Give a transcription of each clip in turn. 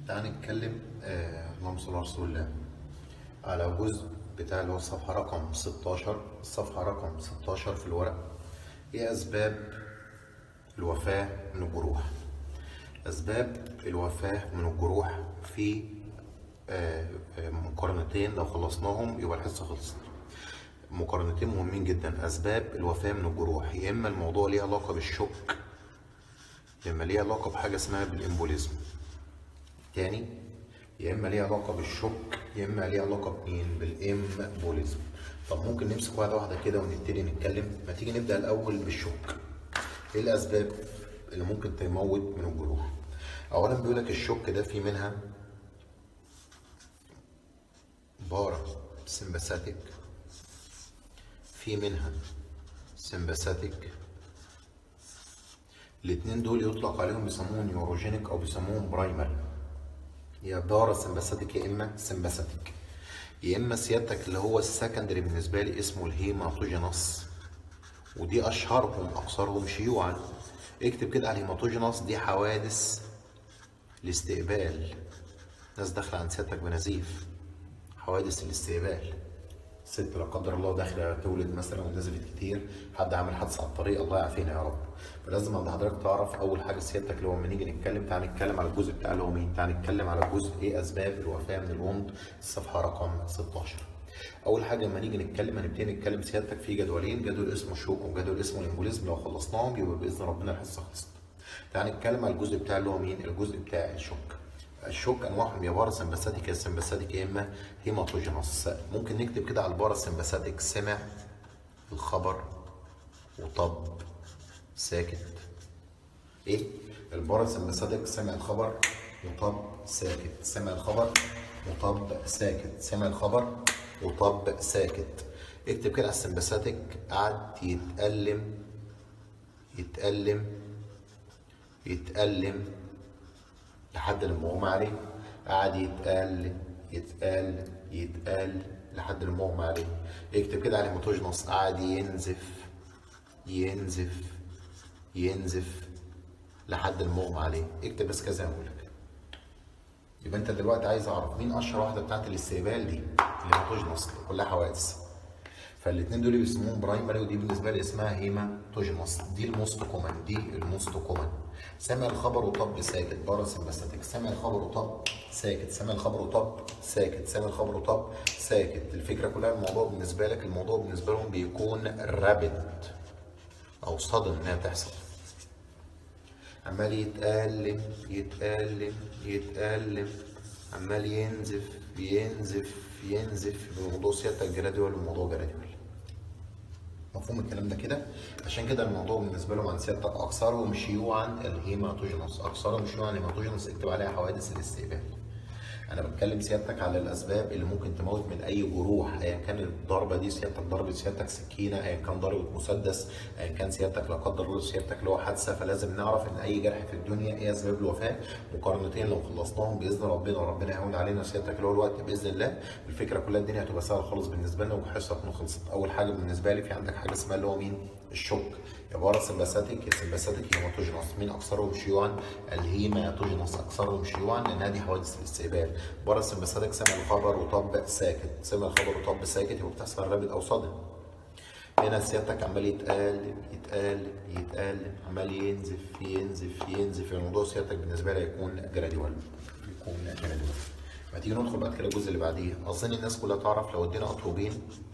تعال نتكلم آه، اللهم صل على رسول الله على جزء بتاع اللي هو الصفحة رقم 16 الصفحة رقم 16 في الورق ايه أسباب الوفاة من الجروح أسباب الوفاة من الجروح في آه، آه، مقارنتين لو خلصناهم يبقى الحصة خلصت مقارنتين مهمين جدا أسباب الوفاة من الجروح يا إما الموضوع ليه علاقة بالشك يا إما ليه علاقة بحاجة اسمها بالإمبوليزم تاني يا اما ليه علاقه بالشك يا اما ليه علاقه بمين بالامبوليزم طب ممكن نمسك واحده واحده كده ونبتدي نتكلم ما تيجي نبدا الاول بالشك ايه الاسباب اللي ممكن تموت من الجروح اولا بيقول لك الشك ده في منها بارا سمباثيك في منها سمباثيك الاتنين دول يطلق عليهم بيسموهم نيوروجينيك او بيسموهم برايمري يا بارا سمباثيك يا اما سمباثيك يا اما سيادتك اللي هو السكندري بالنسبه لي اسمه الهيماتوجينوس ودي اشهرهم اكثرهم شيوعا اكتب كده على الهيماتوجينوس دي حوادث الاستقبال ناس داخله عند سيادتك بنزيف حوادث الاستقبال ست لا قدر الله داخله تولد مثلا ونزفت كتير حد عامل حادثه على الطريق الله يعافينا يا رب فلازم عند حضرتك تعرف اول حاجه سيادتك اللي هو لما نيجي نتكلم تعال نتكلم على الجزء بتاع اللي هو مين تعال نتكلم على الجزء ايه اسباب الوفاه من الوند الصفحه رقم 16 اول حاجه لما نيجي نتكلم هنبتدي نتكلم سيادتك في جدولين جدول اسمه شوك وجدول اسمه الامبوليزم لو خلصناهم يبقى باذن ربنا الحصه خلصت تعال نتكلم على الجزء بتاع اللي هو مين الجزء بتاع الشوك الشوك انواعهم يا بارا سمباثيك يا سمباثيك يا اما هيماتوجينوس ممكن نكتب كده على البارا سمباثيك سمع الخبر وطب ساكت ايه البارا سمباثيك سمع الخبر وطب ساكت سمع الخبر وطب ساكت سمع الخبر وطب ساكت اكتب كده على السمباثيك قعد يتألم يتألم يتألم لحد لما اغمى عليه قعد يتقل يتقل يتقل لحد لما اغمى عليه اكتب كده على هيماتوجينوس قعد ينزف ينزف ينزف لحد لما اغمى عليه اكتب بس كذا هقول لك يبقى انت دلوقتي عايز اعرف مين اشهر واحده بتاعت الاستقبال دي الهيماتوجينوس كلها حوادث فالاثنين دول بيسموهم برايمري ودي بالنسبه لي اسمها هيماتوجينوس دي الموست كومن دي الموست كومن سمع الخبر وطب ساكت بارا سمباثيك سمع الخبر وطب ساكت سمع الخبر وطب ساكت سمع الخبر وطب ساكت الفكره كلها الموضوع بالنسبه لك الموضوع بالنسبه لهم بيكون رابد او صدم انها تحصل عمال يتألم يتألم يتألم عمال ينزف ينزف ينزف الموضوع سيادتك جراديوال والموضوع جراديوال مفهوم الكلام ده كده عشان كده الموضوع بالنسبه لهم عن سيادتك اكثرهم شيوعا الهيماتوجينوس اكثرهم شيوعا الهيماتوجينوس اكتب عليها حوادث الاستقبال انا بتكلم سيادتك على الاسباب اللي ممكن تموت من اي جروح ايا كان الضربه دي سيادتك ضربه سيادتك سكينه ايا كان ضربه مسدس ايا كان سيادتك لا قدر الله سيادتك اللي هو حادثه فلازم نعرف ان اي جرح في الدنيا ايه اسباب الوفاه مقارنتين لو خلصناهم باذن ربنا وربنا يهون علينا سيادتك اللي هو الوقت باذن الله الفكره كلها الدنيا هتبقى سهله خالص بالنسبه لنا والحصه هتكون خلصت اول حاجه بالنسبه لي في عندك حاجه اسمها اللي هو مين الشوك يا بارا سمباثيك يا سمباثيك هيماتوجينوس مين اكثرهم شيوعا الهيماتوجينوس اكثرهم شيوعا لانها دي حوادث الاستقبال بارا سمباثيك سمع الخبر وطب ساكت سمع الخبر وطب ساكت يبقى بتحصل رابد او صدم هنا سيادتك عمال يتقلب يتقلب يتقلب عمال ينزف ينزف ينزف الموضوع سيادتك بالنسبه لي يكون جراديوال يكون جراديوال ما تيجي ندخل بعد كده الجزء اللي بعديه اظن الناس كلها تعرف لو ادينا اتروبين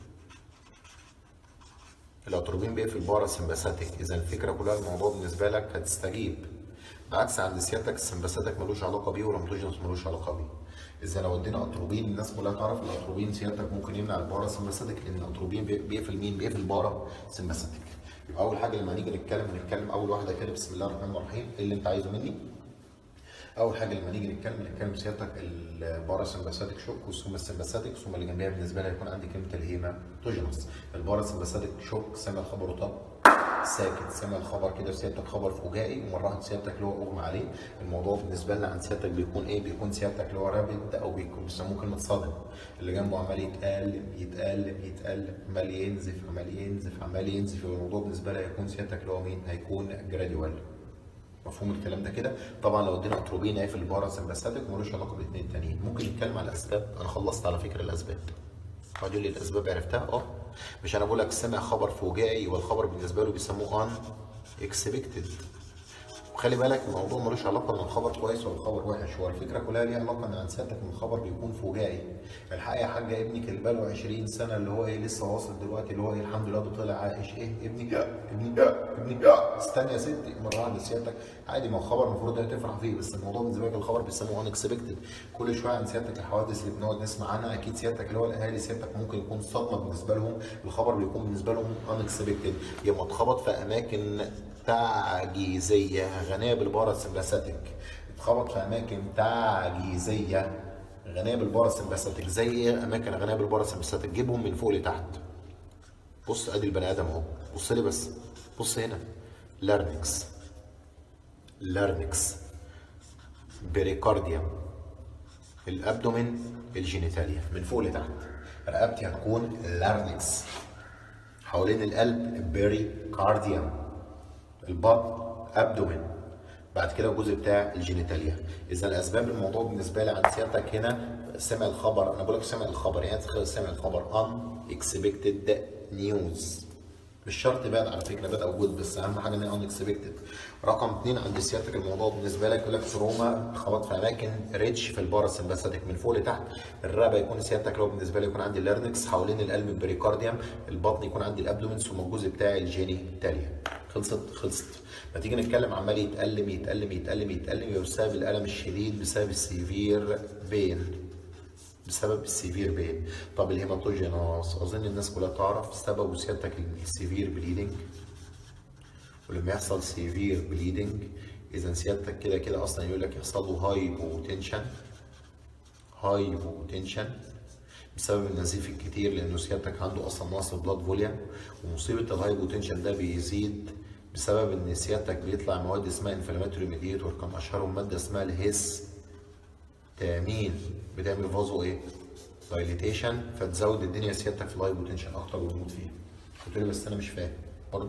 الاتروبين بيقفل بارا سمباثيك اذا الفكره كلها الموضوع بالنسبه لك هتستجيب بعكس عند سيادتك السمباثيك ملوش علاقه بيه والامتوجينوس ملوش علاقه بيه اذا لو ادينا اتروبين الناس كلها تعرف الاتروبين سيادتك ممكن يمنع البارا سمباثيك لان الاتروبين بيقفل مين بيقفل بارا سمباثيك يبقى اول حاجه لما نيجي نتكلم هنتكلم اول واحده كده بسم الله الرحمن الرحيم ايه اللي انت عايزه مني اول حاجه لما نيجي نتكلم نتكلم سيادتك البارا سمباثيك شوك والسوما السمباثيك السوما اللي جنبها بالنسبه لي هيكون عندي كلمه الهيماتوجينوس البارا سمباثيك شوك سمع الخبر وطب ساكت سمع الخبر كده سيادتك خبر فجائي ومره واحده سيادتك اللي هو اغمى عليه الموضوع بالنسبه لنا عند سيادتك بيكون ايه بيكون سيادتك اللي هو رابد او بيكون بيسموه كلمه صدم اللي جنبه عمال يتقلب يتقلب يتقلب عمال ينزف عمال ينزف عمال ينزف الموضوع بالنسبه لي هيكون سيادتك اللي هو مين هيكون جراديوال مفهوم الكلام ده كده طبعا لو ادينا اتروبين هيقفل الباراسمباثيك وملوش علاقه بالاثنين التانيين ممكن نتكلم على الاسباب انا خلصت على فكره الاسباب واحد يقول لي الاسباب عرفتها اه مش انا بقول لك سمع خبر فوجئي والخبر بالنسبه له بيسموه ان اكسبكتد وخلي بالك الموضوع ملوش علاقه ان الخبر كويس ولا الخبر وحش هو الفكره كلها ليها علاقه ان سيادتك ان الخبر بيكون فوجئي الحقيقه يا حاجه ابنك اللي بقاله 20 سنه اللي هو ايه لسه واصل دلوقتي اللي هو ايه الحمد لله ده طلع عايش ايه ابني ابني ابني استنى يا ستي مره واحده سيادتك عادي ما هو خبر المفروض ده تفرح فيه بس الموضوع بالنسبه لك الخبر بيسموه ان اكسبكتد كل شويه عن سيادتك الحوادث اللي بنقعد نسمع عنها اكيد سيادتك اللي هو الاهالي سيادتك ممكن يكون صدمه بالنسبه لهم الخبر بيكون بالنسبه لهم ان اكسبكتد يبقى اتخبط في اماكن تعجيزيه غنيه بالباراسمباثيك اتخبط في اماكن تعجيزيه غنيه بالباراسمباثيك زي ايه اماكن غنيه بالباراسمباثيك جيبهم من فوق لتحت بص ادي البني ادم اهو بص لي بس بص هنا لارنكس لارنكس بريكارديوم الابدومين الجينيتاليا من فوق لتحت رقبتي هتكون لارنكس حوالين القلب بريكارديوم البطن ابدومين بعد كده الجزء بتاع الجينيتاليا اذا الاسباب الموضوع بالنسبه لي عند سيادتك هنا سمع الخبر انا بقول لك سمع الخبر يعني تخيل سمع الخبر ان اكسبكتد نيوز مش شرط باد على فكره باد او جود بس اهم حاجه ان هي ان اكسبكتد رقم اثنين عند سيادتك الموضوع بالنسبه لك يقول لك تروما خبط في اماكن ريتش في الباراسمباثيك من فوق لتحت الرقبه يكون سيادتك لو بالنسبه لي يكون عندي اللارنكس حوالين القلب البريكارديوم البطن يكون عندي الابدومين ثم الجزء بتاع الجينيتاليا خلصت خلصت ما تيجي نتكلم عمال يتألم يتألم يتألم يتألم يبقى بسبب الألم الشديد بسبب السيفير بين بسبب السيفير بين طب الهيماتوجينوس اظن الناس كلها تعرف سببه سيادتك السيفير بليدنج ولما يحصل سيفير بليدنج اذا سيادتك كده كده اصلا يقول لك يحصل له هايبوتنشن هايبوتنشن بسبب النزيف الكتير لانه سيادتك عنده اصلا نقص بلاد فوليوم ومصيبه الهايبوتنشن ده بيزيد بسبب ان سيادتك بيطلع مواد اسمها انفلاماتوري ميديتور كان اشهرهم ماده اسمها الهيس تامين بتعمل فازو ايه؟ دايليتيشن فتزود الدنيا سيادتك في الهايبوتنشن اكتر وتموت فيها. قلت له بس انا مش فاهم برضه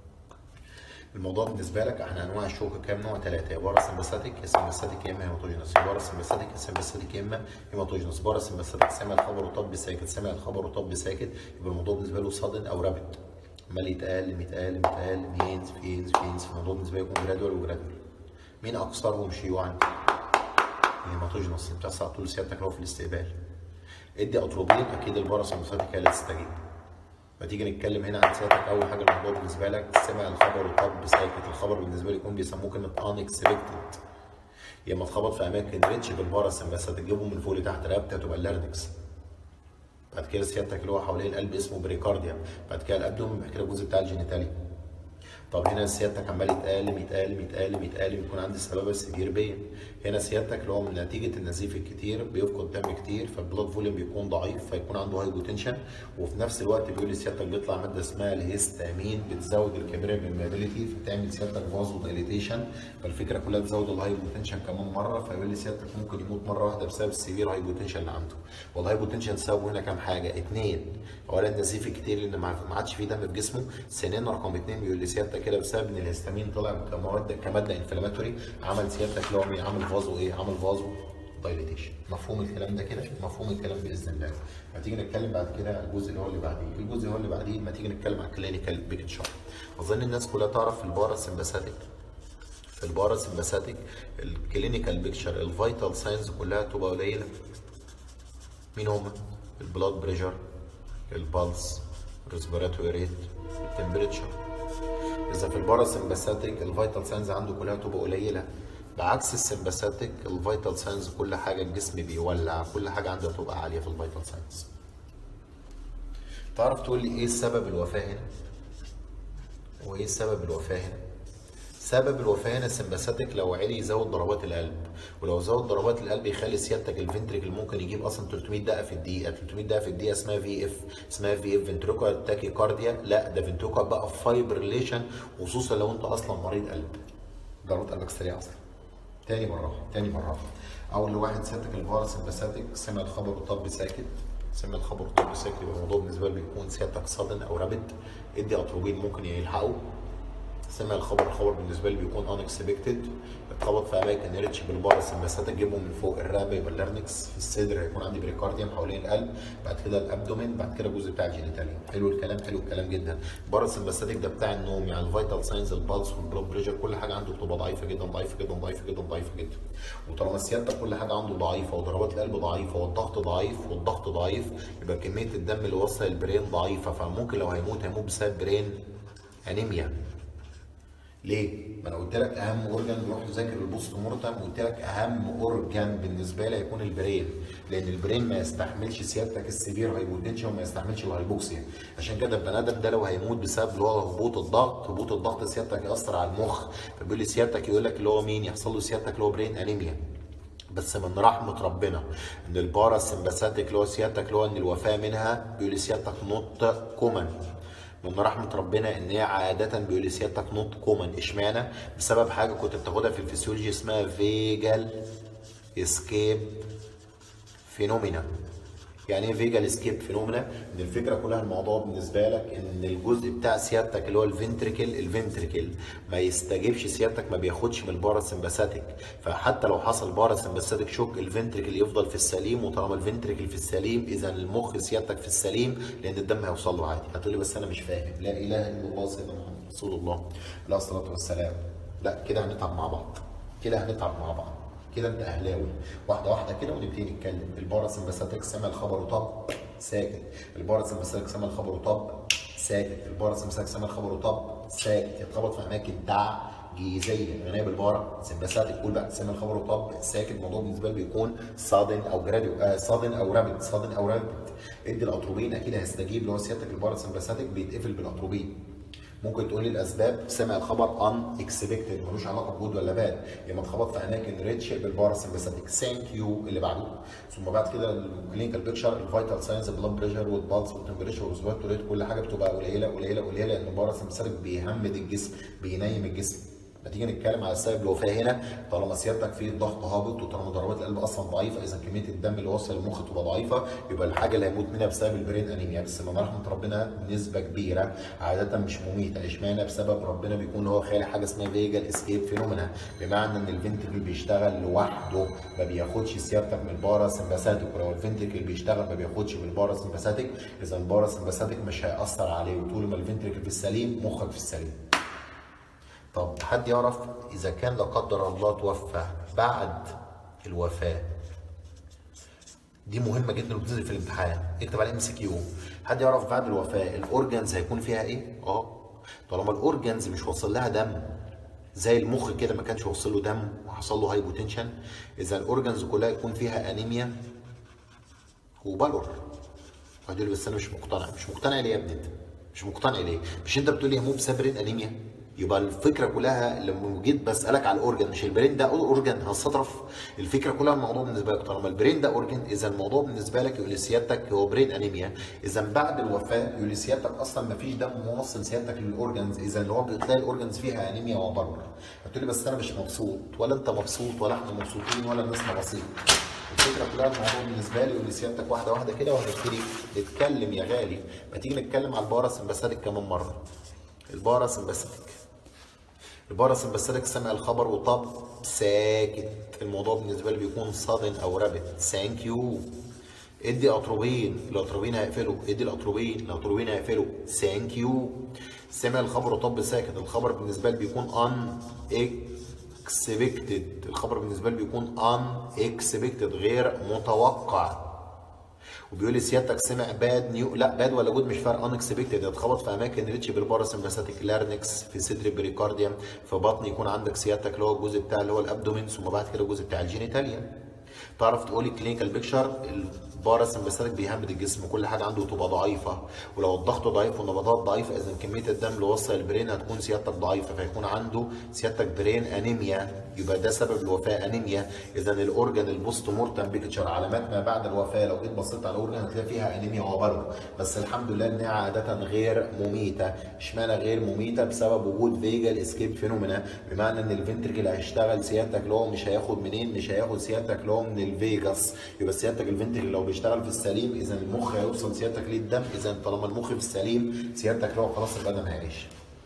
الموضوع بالنسبه لك احنا انواع الشوكه كام نوع ثلاثه يا باراسمباثيك يا سمباثيك يا اما هيماتوجينوس يا باراسمباثيك يا سمباثيك يا اما هيماتوجينوس باراسمباثيك سمع الخبر وطب ساكت سمع الخبر وطب ساكت يبقى الموضوع بالنسبه له صادن او رابط عمال يتقال يتقال يتقال ينزف ينزف ينزف الموضوع بالنسبه لي يكون جرادوال وجرادوال مين اكثرهم شيوعا؟ الهيماتوجينوس اللي بتحصل على طول سيادتك لو في الاستقبال ادي اتروبين اكيد الباراسمباثيك هي اللي تستجيب فتيجي نتكلم هنا عن سيادتك اول حاجه الموضوع بالنسبه لك سمع الخبر وطب ساكت الخبر بالنسبه لي يكون بيسموه كلمه ان اكسبكتد يا اما اتخبط في اماكن ريتش بالباراسمباثيك تجيبهم من فوق لتحت رقبتي هتبقى اللارنكس بعد كده سيادتك اللي هو حوالين القلب اسمه بريكارديوم بعد كده الابدوم بعد كده الجزء بتاع الجينيتالي طب هنا سيادتك عمال يتقالم يتقالم يتقالم يتقالم يكون عندي سبب السيفير بين هنا سيادتك اللي هو من نتيجه النزيف الكتير بيفقد دم كتير فالبلاد فوليوم بيكون ضعيف فيكون عنده هايبوتنشن وفي نفس الوقت بيقول لي سيادتك بيطلع ماده اسمها الهيستامين بتزود الكابيلاري بيرميابيليتي فتعمل سيادتك فازو دايليتيشن فالفكره كلها تزود الهايبوتنشن كمان مره فيقول لي سيادتك ممكن يموت مره واحده بسبب السيفير هايبوتنشن اللي عنده والهايبوتنشن سببه هنا كام حاجه اثنين اولا النزيف الكتير لان ما عادش فيه دم في جسمه ثانيا رقم اثنين بيقول لي سيادتك كده بسبب ان الهستامين طلع كمواد كماده انفلاماتوري عمل سيادتك اللي هو عامل فازو ايه؟ عامل فازو دايليتيشن مفهوم الكلام ده كده مفهوم الكلام باذن الله هتيجي نتكلم بعد كده على الجزء اللي هو اللي بعديه الجزء اللي هو اللي بعديه ما تيجي نتكلم على الكلينيكال بيكتشر اظن الناس كلها تعرف في الباراسمباثيك في الباراسمباثيك الكلينيكال بيكتشر الفيتال ساينز كلها تبقى قليله مين هم البلاد بريشر البلس الريسبيراتوري ريت التمبريتشر اذا في الباراسمباثيك الفيتال ساينز عنده كلها تبقى قليله بعكس السمباثيك الفيتال ساينز كل حاجه الجسم بيولع كل حاجه عنده هتبقى عاليه في الفيتال ساينز تعرف تقول لي ايه سبب الوفاه هنا وايه سبب الوفاه هنا سبب الوفاه هنا السمباثيك لو عالي يزود ضربات القلب ولو زود ضربات القلب يخلي سيادتك الفنتريكل ممكن يجيب اصلا 300 دقه في الدقيقه 300 دقه في الدقيقه اسمها في اف اسمها في اف فنتريكولار تاكي كارديا لا ده فنتريكولار بقى فايبريليشن خصوصا لو انت اصلا مريض قلب ضربات قلبك سريعه اصلا تاني بالراحه تاني بالراحه اول واحد سيادتك الباراسمباثيك سمع الخبر وطب ساكت سمع الخبر وطب ساكت يبقى الموضوع بالنسبه له بيكون سيادتك صدن او رابد ادي اتروبين ممكن يلحقه سمع الخبر الخبر بالنسبه لي بيكون unexpected اتخبط في اماكن ريتش بالبارس المسات تجيبه من فوق الرقبه يبقى اللارنكس في الصدر هيكون عندي بريكارديوم حوالين القلب بعد كده الابدومين بعد كده الجزء بتاع الجينيتاليا حلو الكلام حلو الكلام جدا بارس المساتك ده بتاع النوم يعني الفيتال ساينز البلس والبلاد بريشر كل حاجه عنده بتبقى ضعيفه جدا ضعيفه جدا ضعيفه جدا ضعيفه جدا وطالما سيادتك كل حاجه عنده ضعيفه وضربات القلب ضعيفه والضغط ضعيف والضغط ضعيف يبقى كميه الدم اللي وصل البرين ضعيفه فممكن لو هيموت هيموت بسبب برين انيميا ليه؟ ما انا قلت لك اهم اورجان روح ذاكر البوست مورتم قلت لك اهم اورجان بالنسبه لي هيكون البرين لان البرين ما يستحملش سيادتك السيفير هايبوتنشن وما يستحملش الهايبوكسيا عشان كده البني ادم ده لو هيموت بسبب اللي هو هبوط الضغط هبوط الضغط سيادتك ياثر على المخ فبيقول لي سيادتك يقول لك اللي هو مين يحصل له سيادتك اللي هو برين انيميا بس من رحمة ربنا ان البارا سمباثيك اللي هو سيادتك اللي هو ان الوفاة منها بيقول لي سيادتك نوت كومن من رحمة ربنا ان هي عادة بيقول لي سيادتك نوت كومن اشمعنى؟ بسبب حاجة كنت بتاخدها في الفسيولوجي اسمها فيجال اسكيب فينومينا يعني ايه فيجال اسكيب فينومينا؟ ان الفكره كلها الموضوع بالنسبه لك ان الجزء بتاع سيادتك اللي هو الفنتريكل الفنتريكل ما يستجيبش سيادتك ما بياخدش من الباراسمباثيك فحتى لو حصل باراسمباثيك شوك الفنتريكل يفضل في السليم وطالما الفنتريكل في السليم اذا المخ سيادتك في السليم لان الدم هيوصل له عادي هتقولي بس انا مش فاهم لا اله الا الله سيدنا محمد رسول الله عليه الصلاه والسلام لا كده هنتعب مع بعض كده هنتعب مع بعض كده انت اهلاوي واحده واحده كده ونبتدي نتكلم الباراسمباثيك سمع الخبر وطب ساكت الباراسمباثيك سمع الخبر وطب ساكت الباراسمباثيك سمع الخبر وطب ساكت يتخبط في اماكن تعجيزيه غنيه بالبارا سمباثيك قول بقى سمع الخبر وطب ساكت الموضوع بالنسبه لي بيكون صادن او جراديو آه صادن او رابد صادن او رابد ادي الاتروبين اكيد هيستجيب اللي هو سيادتك الباراسمباثيك بيتقفل بالاتروبين ممكن تقول لي الاسباب سمع الخبر ان اكسبكتد ملوش علاقه بجود ولا باد لما اتخبط في اماكن ريتش بالباراسمباثيك ثانك يو اللي بعده ثم بعد كده الكلينيكال بيكتشر الفيتال ساينز البلاد بريشر والبالس والتمبريتشر والسويت ريت كل حاجه بتبقى قليله قليله قليله لان الباراسمباثيك بيهمد الجسم بينيم الجسم ما تيجي نتكلم على سبب الوفاه هنا طالما سيادتك في الضغط هابط وطالما ضربات القلب اصلا ضعيفه اذا كميه الدم اللي وصل المخ تبقى ضعيفه يبقى الحاجه اللي هيموت منها بسبب البرين انيميا بس من رحمه ربنا نسبه كبيره عاده مش مميته اشمعنى بسبب ربنا بيكون هو خالق حاجه اسمها فيجال اسكيب فينومينا بمعنى ان الفنتركل بيشتغل لوحده ما بياخدش سيادتك من البارا سمباثيك ولو الفنتركل بيشتغل ما بياخدش من البارا سمباثيك اذا البارا سمباثيك مش هياثر عليه وطول ما الفنتركل في السليم مخك في السليم طب حد يعرف اذا كان لا قدر الله توفى بعد الوفاه دي مهمه جدا وبتنزل في الامتحان اكتب على ام سي كيو حد يعرف بعد الوفاه الاورجنز هيكون فيها ايه اه طالما الاورجنز مش واصل لها دم زي المخ كده ما كانش واصل له دم وحصل له هايبوتنشن اذا الاورجنز كلها يكون فيها انيميا وبلور هتقول بس انا مش مقتنع مش مقتنع ليه يا ابني انت مش مقتنع ليه مش انت بتقول لي هموم بسبب انيميا يبقى الفكره كلها لما جيت بسالك على الاورجن مش البرين ده اورجن هستطرف الفكره كلها الموضوع بالنسبه لك طالما البرين ده اورجن اذا الموضوع بالنسبه لك يقول سيادتك هو برين انيميا اذا بعد الوفاه يقول سيادتك اصلا ما فيش دم موصل سيادتك للاورجنز اذا اللي هو بتلاقي الاورجنز فيها انيميا وبرر قلت لي بس انا مش مبسوط ولا انت مبسوط ولا احنا مبسوطين ولا الناس مبسوطين الفكره كلها الموضوع بالنسبه لي يقول سيادتك واحده واحده كده وهنبتدي نتكلم يا غالي ما تيجي نتكلم على البارا سمباثيك كمان مره البارا سمباثيك الباراسمباثيك سمع الخبر وطب ساكت الموضوع بالنسبه لي بيكون صادن او رابط ثانك يو ادي اتروبين الاتروبين هيقفله ادي الاتروبين الاتروبين هيقفله ثانك يو سمع الخبر وطب ساكت الخبر بالنسبه لي بيكون ان اكسبكتد الخبر بالنسبه لي بيكون ان اكسبكتد غير متوقع وبيقول لي سيادتك سمع باد نيو لا باد ولا جود مش فارق ان اكسبكتد اتخبط في اماكن ريتش بالباراسمباثيك لارنكس في صدر البريكارديوم في بطن يكون عندك سيادتك اللي هو الجزء بتاع اللي هو الابدومين ثم بعد كده الجزء بتاع الجينيتاليا تعرف تقولي كلينيكال بيكشر الباراسمباثيك بيهمد الجسم كل حاجه عنده تبقى ضعيفه ولو الضغط ضعيف والنبضات ضعيفه اذا كميه الدم اللي وصل البرين هتكون سيادتك ضعيفه فيكون عنده سيادتك برين انيميا يبقى ده سبب الوفاه انيميا اذا الاورجن البوست مورتم بيكتشر علامات ما بعد الوفاه لو جيت بصيت على الاورجن هتلاقي فيها انيميا وبرد بس الحمد لله انها عاده غير مميته اشمعنى غير مميته بسبب وجود فيجال اسكيب فينومينا بمعنى ان الفنتركل هيشتغل سيادتك اللي هو مش هياخد منين مش هياخد سيادتك اللي هو من الفيجاس يبقى سيادتك الفنتركل لو بيشتغل في السليم اذا المخ هيوصل سيادتك للدم اذا طالما المخ في السليم سيادتك اللي هو خلاص البدن هيعيش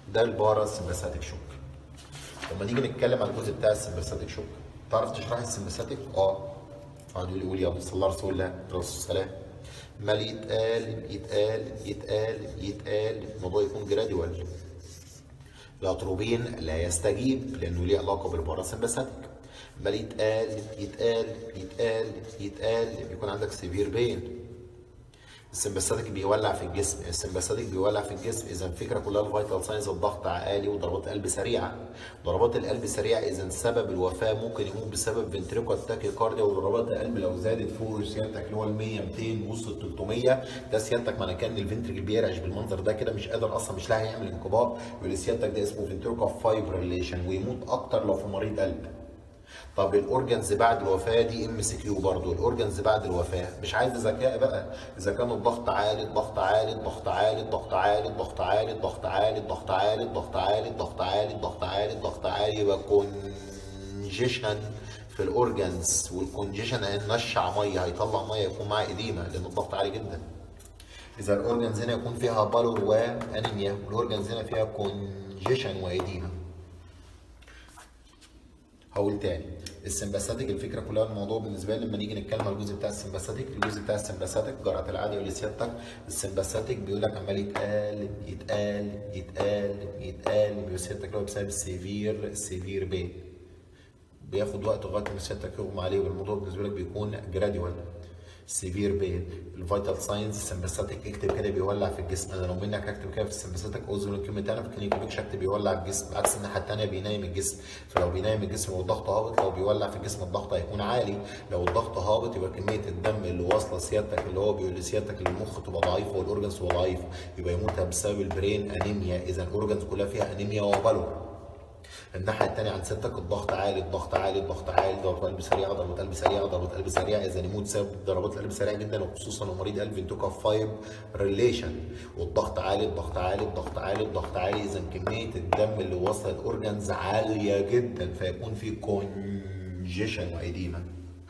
ده البارا سمباثيك شوك لما نيجي نتكلم على الجزء بتاع السمباثيك شوك تعرف تشرح السمباثيك اه قعد يقول يقول يا صلى الله رسول الله عليه السلام مال يتقال يتقال يتقال يتقال الموضوع يكون جراديوال الاتروبين لا يستجيب لانه ليه علاقه بالباراسمباثيك بل يتقال يتقال يتقال يتقال بيكون عندك سيفير بين السمباثيك بيولع في الجسم السمباثيك بيولع في الجسم اذا الفكره كلها الفيتال ساينز الضغط عالي وضربات القلب سريعه ضربات القلب سريعه اذا سبب الوفاه ممكن يكون بسبب فنتريكوال تاكيكارديا وضربات القلب لو زادت فوق سيادتك اللي هو ال 100 200 وصلت 300 ده سيادتك معنى كان الفنتريكل بيرعش بالمنظر ده كده مش قادر اصلا مش لاقي يعمل انقباض يقول سيادتك ده اسمه فنتريكوال فايبريليشن ويموت اكتر لو في مريض قلب طب الاورجنز بعد الوفاه دي ام سي كيو برضه الاورجنز بعد الوفاه مش عايز ذكاء بقى اذا كان الضغط عالي الضغط عالي الضغط عالي الضغط عالي الضغط عالي الضغط عالي الضغط عالي الضغط عالي الضغط عالي الضغط عالي الضغط عالي يبقى كونجيشن في الاورجنز والكونجيشن هينشع ميه هيطلع ميه يكون معاه اديمه لان الضغط عالي جدا اذا الاورجنز هنا يكون فيها بالور وانيميا والاورجنز هنا فيها كونجيشن واديمه هقول تاني السمباثيك الفكره كلها الموضوع بالنسبه لي لما نيجي نتكلم على الجزء بتاع السمباثيك الجزء بتاع السمباثيك جرعه العادي اللي سيادتك السمباثيك بيقول لك عمال يتقال يتقال يتقال يتقال بيقول سيادتك اللي هو بسبب السيفير السيفير بين بياخد وقت لغايه ما سيادتك يغمى عليه والموضوع بالنسبه لك بيكون جراديوال سيفير بين الفيتال ساينز السمباثيك اكتب كده بيولع في الجسم انا لو منك اكتب كده في السمباثيك اوزون الكلمه الثانيه في الكلينيكال بيكش اكتب بيولع الجسم عكس الناحيه الثانيه بينام الجسم فلو بينام الجسم والضغط هابط لو بيولع في الجسم الضغط هيكون عالي لو الضغط هابط يبقى كميه الدم اللي واصله سيادتك اللي هو بيقول لسيادتك المخ تبقى ضعيفه والاورجنز تبقى ضعيفه يبقى يموت بسبب البرين انيميا اذا الاورجنز كلها فيها انيميا وبلور الناحيه الثانيه عند ستك الضغط عالي الضغط عالي الضغط عالي ضربات قلب سريعه ضربات قلب سريعه ضربات قلب سريعه اذا يموت بسبب ضربات القلب سريعه جدا وخصوصا لو مريض قلب فينتوكا فايب ريليشن والضغط عالي الضغط عالي الضغط عالي الضغط عالي اذا كميه الدم اللي وصل الاورجنز عاليه جدا فيكون في كونجيشن وايديما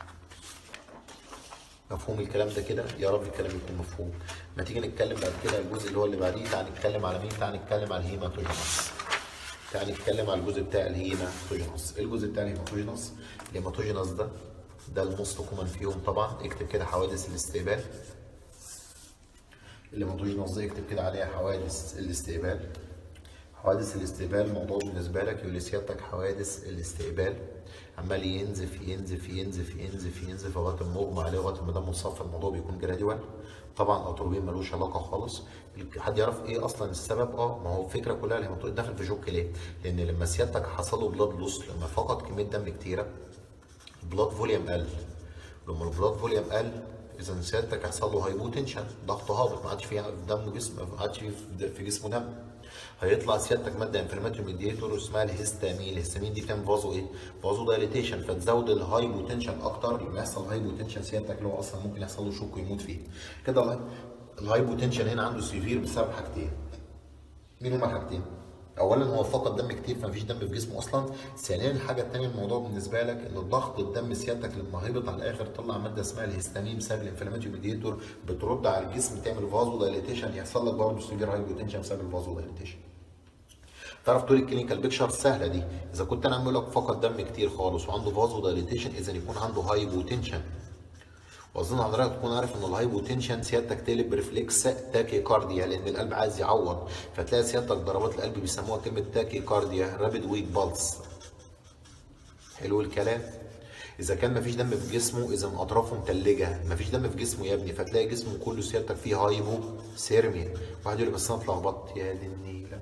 مفهوم الكلام ده كده يا رب الكلام يكون مفهوم ما تيجي نتكلم بعد كده الجزء اللي هو اللي بعديه تعال نتكلم على مين تعال نتكلم على الهيماتوجينس تعال نتكلم على الجزء بتاع الهيماتوجينس ايه الجزء بتاع الهيماتوجينس الهيماتوجينس ده ده الموست كومن فيهم طبعا اكتب كده حوادث الاستقبال الهيماتوجينس ده اكتب كده عليها حوادث الاستقبال حوادث الاستقبال موضوع بالنسبه لك يقول سيادتك حوادث الاستقبال عمال ينزف ينزف ينزف ينزف ينزف لغايه ما يغمى عليه لغايه ما دمه صفى الموضوع بيكون جراديوال طبعا الاتروبين ملوش علاقه خالص حد يعرف ايه اصلا السبب اه ما هو الفكره كلها الهيماتوجين داخل في شوك ليه؟ لان لما سيادتك حصل له بلاد لوس لما فقد كميه دم كتيره البلاد فوليوم قل لما البلاد فوليوم قل اذا سيادتك هيحصل له هايبوتنشن ضغط هابط ما عادش فيه دم جسم ما عادش في جسمه دم هيطلع سيادتك ماده انفلاماتوري ميديتور اسمها الهستامين الهستامين دي بتعمل فازو ايه فازو دايليتيشن فتزود الهايبوتنشن اكتر لما يحصل هايبوتنشن سيادتك اللي هو اصلا ممكن يحصل له شوك ويموت فيه كده الهايبوتنشن هنا عنده سيفير بسبب حاجتين مين هما الحاجتين اولا هو فقد دم كتير فمفيش دم في جسمه اصلا ثانيا الحاجه الثانيه الموضوع بالنسبه لك ان ضغط الدم سيادتك لما هيبط على الاخر طلع ماده اسمها الهستامين بسبب الانفلاماتوري ميديتور بترد على الجسم تعمل فازو دايليتيشن يحصل لك برضه سيفير هايبوتنشن بسبب الفازو دايليتيشن تعرف تقول الكلينيكال بيكشر سهله دي اذا كنت انا عامل لك فقد دم كتير خالص وعنده فازو دايليتيشن اذا يكون عنده هايبوتنشن واظن حضرتك تكون عارف ان الهايبوتنشن سيادتك تقلب بريفلكس تاكي كارديا لان القلب عايز يعوض فتلاقي سيادتك ضربات القلب بيسموها كلمه تاكي كارديا رابيد ويك بالس حلو الكلام اذا كان مفيش دم في جسمه اذا اطرافه متلجه مفيش دم في جسمه يا ابني فتلاقي جسمه كله سيادتك فيه هايبو سيرميا واحد يقول لي بس انا اتلخبطت يا دي النيله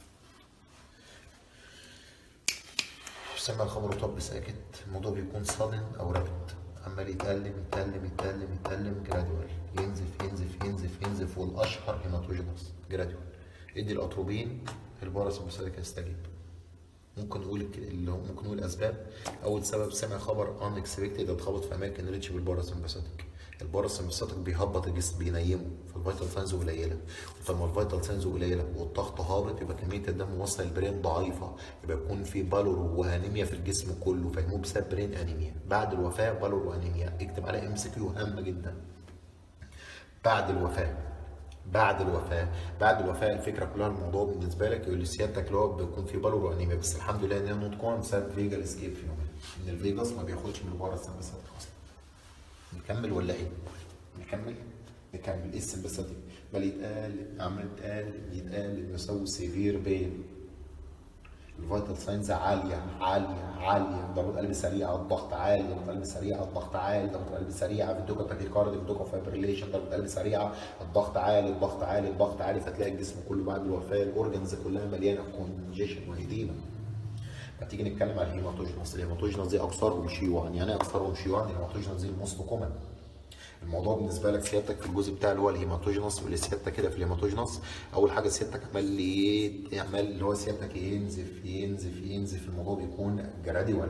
سمع الخمر وطب ساكت الموضوع بيكون صادم او رابط عمال يتألم يتألم يتألم يتألم جراديوال ينزف ينزف ينزف ينزف والاشهر هيماتوجينوس جراديوال ادي الاتروبين الباراسمبثيك يستجيب ممكن نقول ممكن نقول اسباب اول سبب سمع خبر ان اكسبكتد اتخبط في اماكن ريتش بالباراسمبثيك الباراسمبثيك بيهبط الجسم بينيمه فالفيتال ساينز قليله وطالما الفيتال ساينز قليله والضغط هابط يبقى كميه الدم وصل البرين ضعيفه يبقى يكون في بالور وانيميا في الجسم كله فيموت بسبب برين انيميا بعد الوفاه بالور وانيميا اكتب عليها ام سي كيو هامه جدا بعد الوفاه بعد الوفاه بعد الوفاه الفكره كلها الموضوع بالنسبه لك يقول لي سيادتك اللي هو بيكون في بالور وانيميا بس الحمد لله ان هي نوت كون بسبب فيجا اسكيب فينومين ان الفيجاس ما بياخدش من بره السمباثيك اصلا نكمل ولا ايه؟ نكمل نكمل ايه السمباثيك؟ بل يتقال عمال يتقال يتقال يسوي سيفير بين الفيتال ساينز عاليه عاليه عاليه ضربات قلب سريعه الضغط عالي ضربات قلب سريعه الضغط عالي ضربات قلب سريعه في الدوكا تاكيكاردي في الدوكا فايبريليشن ضربات قلب سريعه الضغط عالي الضغط عالي الضغط عالي فتلاقي الجسم كله بعد الوفاه الاورجنز كلها مليانه كونجيشن وهديمه هتيجي نتكلم على الهيماتوجينوس الهيماتوجينوس دي اكثرهم شيوعا يعني ايه اكثرهم شيوعا الهيماتوجينوس دي الموست كومن الموضوع بالنسبه لك سيادتك في الجزء بتاع اللي هو الهيماتوجينوس واللي سيادتك كده في الهيماتوجينوس اول حاجه سيادتك عمال ايه عمال اللي هو سيادتك ينزف ينزف ينزف الموضوع بيكون جراديوال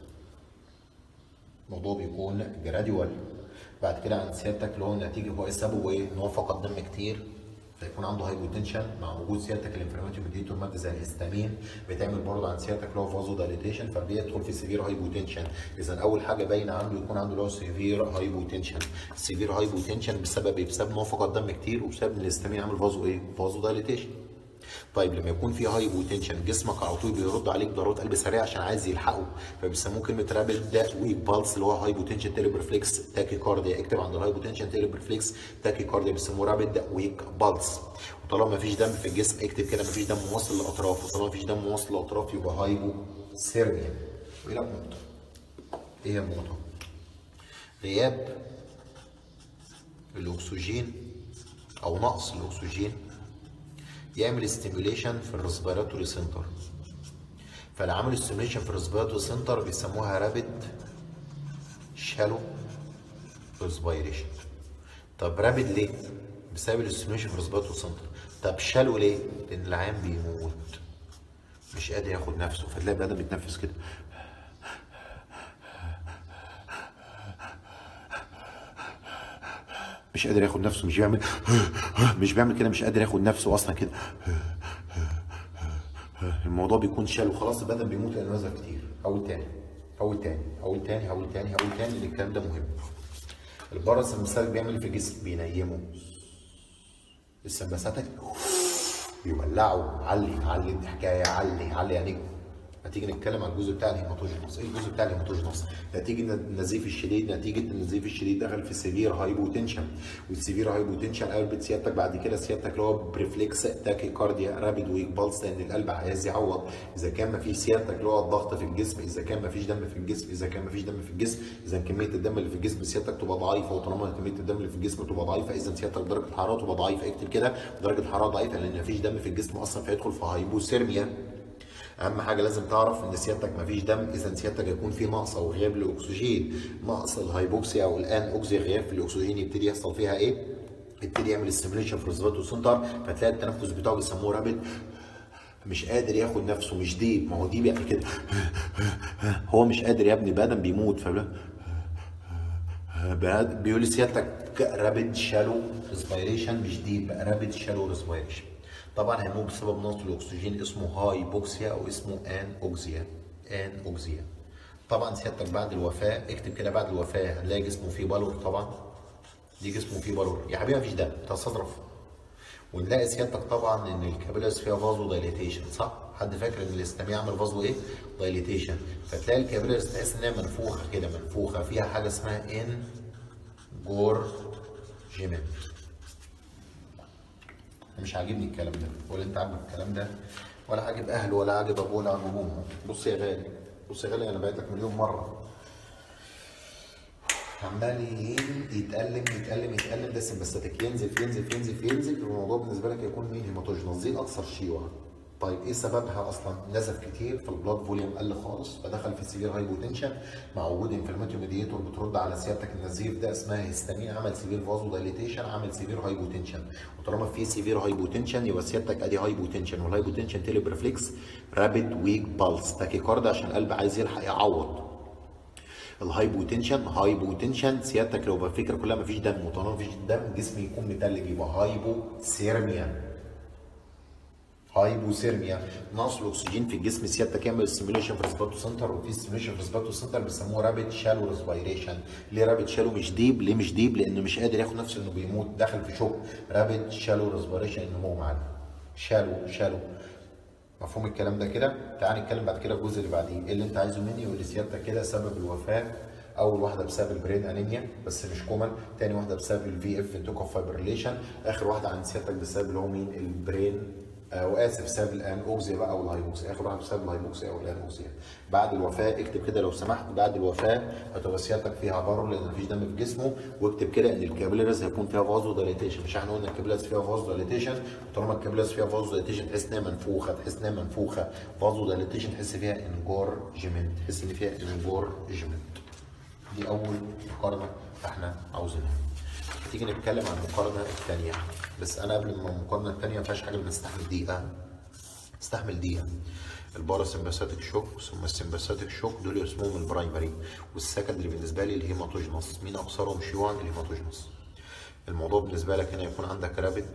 الموضوع بيكون جراديوال بعد كده عند سيادتك اللي هو النتيجه هو ايه سببه ايه؟ ان هو فقد دم كتير فيكون عنده هايبوتنشن مع وجود سيادتك الانفلاماتوري ميديتور ماده زي الهستامين بتعمل برضه عند سيادتك اللي هو فازو دايليتيشن فبيدخل في سيفير هايبوتنشن اذا اول حاجه باينه عنده يكون عنده اللي هو سيفير هايبوتنشن سيفير هايبوتنشن بسبب ايه؟ بسبب ان هو فقد دم كتير وبسبب ان الهستامين عامل فازو ايه؟ فازو دايليتيشن طيب لما يكون في هايبوتنشن جسمك على طول بيرد عليك ضربات قلب سريعه عشان عايز يلحقه فبيسموه كلمه رابيد ده ويك بالس اللي هو هايبوتنشن تيليبرفلكس تاكي كارديا اكتب عند الهايبوتنشن تيليبرفلكس تاكي كارديا بيسموه رابيد ويك بالس وطالما ما فيش دم في الجسم اكتب كده ما فيش دم واصل للاطراف وطالما ما فيش دم واصل للاطراف يبقى هايبو سيرميا وايه النقطه؟ ايه هي النقطه؟ غياب الاكسجين او نقص الاكسجين يعمل ستيميوليشن في الريسبيراتوري سنتر فاللي عملوا ستيميوليشن في الريسبيراتوري سنتر بيسموها رابيد شالو ريسبيريشن طب رابيد ليه؟ بسبب الاستيميوليشن في الريسبيراتوري سنتر طب شالو ليه؟ لان العيان بيموت مش قادر ياخد نفسه فتلاقي البني ادم بيتنفس كده مش قادر ياخد نفسه مش بيعمل مش بيعمل كده مش قادر ياخد نفسه اصلا كده الموضوع بيكون شال وخلاص البدن بيموت لانه نزف كتير اول تاني اول تاني اول تاني اول تاني اول تاني لان الكلام ده مهم البرص المثال بيعمل في الجسم بينيمه السمباساتك يولعوا علي علي الحكايه علي علي يعني هتيجي نتكلم على الجزء بتاع الهيماتوجينوس ايه الجزء بتاع الهيماتوجينوس نتيجه النزيف الشديد نتيجه النزيف الشديد دخل في سيفير هايبوتنشن والسيفير هايبوتنشن قلبت سيادتك بعد كده سيادتك اللي هو بريفلكس تاكي كارديا رابيد ويك بالس لان القلب عايز يعوض اذا كان ما فيش سيادتك اللي هو الضغط في الجسم اذا كان ما فيش دم في الجسم اذا كان ما فيش دم في الجسم اذا كميه الدم اللي في الجسم سيادتك تبقى ضعيفه وطالما كميه الدم اللي في الجسم تبقى ضعيفه اذا سيادتك درجه الحراره تبقى ضعيفه اكتب كده درجه الحراره ضعيفه لان ما فيش دم في الجسم اصلا فيدخل في هايبوثيرميا اهم حاجه لازم تعرف ان سيادتك مفيش دم اذا سيادتك هيكون في نقص او غياب لاكسجين نقص الهايبوكسيا او الان اوكسي غياب في الاكسجين يبتدي يحصل فيها ايه يبتدي يعمل ستيميوليشن في الريزفاتو سنتر فتلاقي التنفس بتاعه بيسموه رابد مش قادر ياخد نفسه مش ديب ما هو ديب يعني كده هو مش قادر يا ابني بادم بيموت فاهم بيقول لي سيادتك رابد شالو ريسبيريشن مش ديب رابد شالو ريسبيريشن طبعا هيموت بسبب نقص الاكسجين اسمه هايبوكسيا او اسمه ان اوكسيا ان اوكسيا طبعا سيادتك بعد الوفاه اكتب كده بعد الوفاه هنلاقي جسمه فيه بلور طبعا دي جسمه فيه بلور يا حبيبي مفيش دم تصرف ونلاقي سيادتك طبعا ان الكابيلاريز فيها فازو دايليتيشن صح؟ حد فاكر ان الاستاميه عمل فازو ايه؟ دايليتيشن فتلاقي الكابيلاريز تحس ان هي منفوخه كده منفوخه فيها حاجه اسمها ان جورجمنت مش عاجبني الكلام ده ولا انت عاجبك الكلام ده ولا عاجب اهله ولا عاجب ابوه ولا عاجب امه بص يا غالي بص يا غالي انا بعت لك مليون مره عمال يتألم يتألم يتألم ده سمباستاتيك ينزف ينزف ينزف ينزف الموضوع بالنسبه لك هيكون مين هيماتوجينوس دي الاكثر شيوعا طيب ايه سببها اصلا؟ نزف كتير فالبلاد فوليوم قل خالص فدخل في سيفير هايبوتنشن مع وجود انفلاماتيو ميديتور بترد على سيادتك النزيف ده اسمها هيستامين عمل سيفير فازو دايليتيشن عمل سيفير هايبوتنشن وطالما في سيفير هايبوتنشن يبقى سيادتك ادي هايبوتنشن والهايبوتنشن تيلي بريفلكس رابيد ويك بالس تاكيكارد عشان القلب عايز يلحق يعوض الهايبوتنشن هايبوتنشن سيادتك لو الفكره كلها مفيش دم وطالما مفيش دم جسمي يكون متلج يبقى هايبو سيرميا هايبوثيرميا نقص الاكسجين في الجسم سيادتك يعمل ستيميوليشن في السباتو سنتر وفي ستيميوليشن في السباتو سنتر بيسموه رابيد شالو ريسبيريشن ليه رابيد شالو مش ديب ليه مش ديب لانه مش قادر ياخد نفسه انه بيموت داخل في شوك رابيد شالو ريسبيريشن ان هو معانا شالو شالو مفهوم الكلام ده كده تعال نتكلم بعد كده الجزء اللي بعديه ايه اللي انت عايزه مني يقول لي سيادتك كده سبب الوفاه اول واحده بسبب البرين انيميا بس مش كومن تاني واحده بسبب الفي اف توكو فايبريليشن اخر واحده عند سيادتك بسبب اللي هو مين البرين آه واسف بسبب الانوكسيا بقى او الهايبوكسيا اخر واحده بسبب الهايبوكسيا او الانوكسيا بعد الوفاه اكتب كده لو سمحت بعد الوفاه هتبقى سيادتك فيها بارو لان مفيش دم في جسمه واكتب كده ان الكابيلاريز هيكون فيها فازو دايليتيشن مش احنا قلنا الكابيلاريز فيها فازو دايليتيشن طالما الكابيلاريز فيها فازو دايليتيشن تحس انها منفوخه تحس انها منفوخه فازو دايليتيشن تحس فيها انجورجمنت تحس ان فيها انجورجمنت دي اول مقارنه احنا عاوزينها تيجي نتكلم عن المقارنه الثانيه بس انا قبل ما المقارنه الثانيه ما فيهاش حاجه بنستحمل دقيقه استحمل دقيقه الباراسمباثيك شوك ثم السمباثيك شوك دول اسمهم البرايمري والسكندري بالنسبه لي الهيماتوجنس مين اكثرهم شيوعا الهيماتوجنس الموضوع بالنسبه لك هنا يكون عندك رابد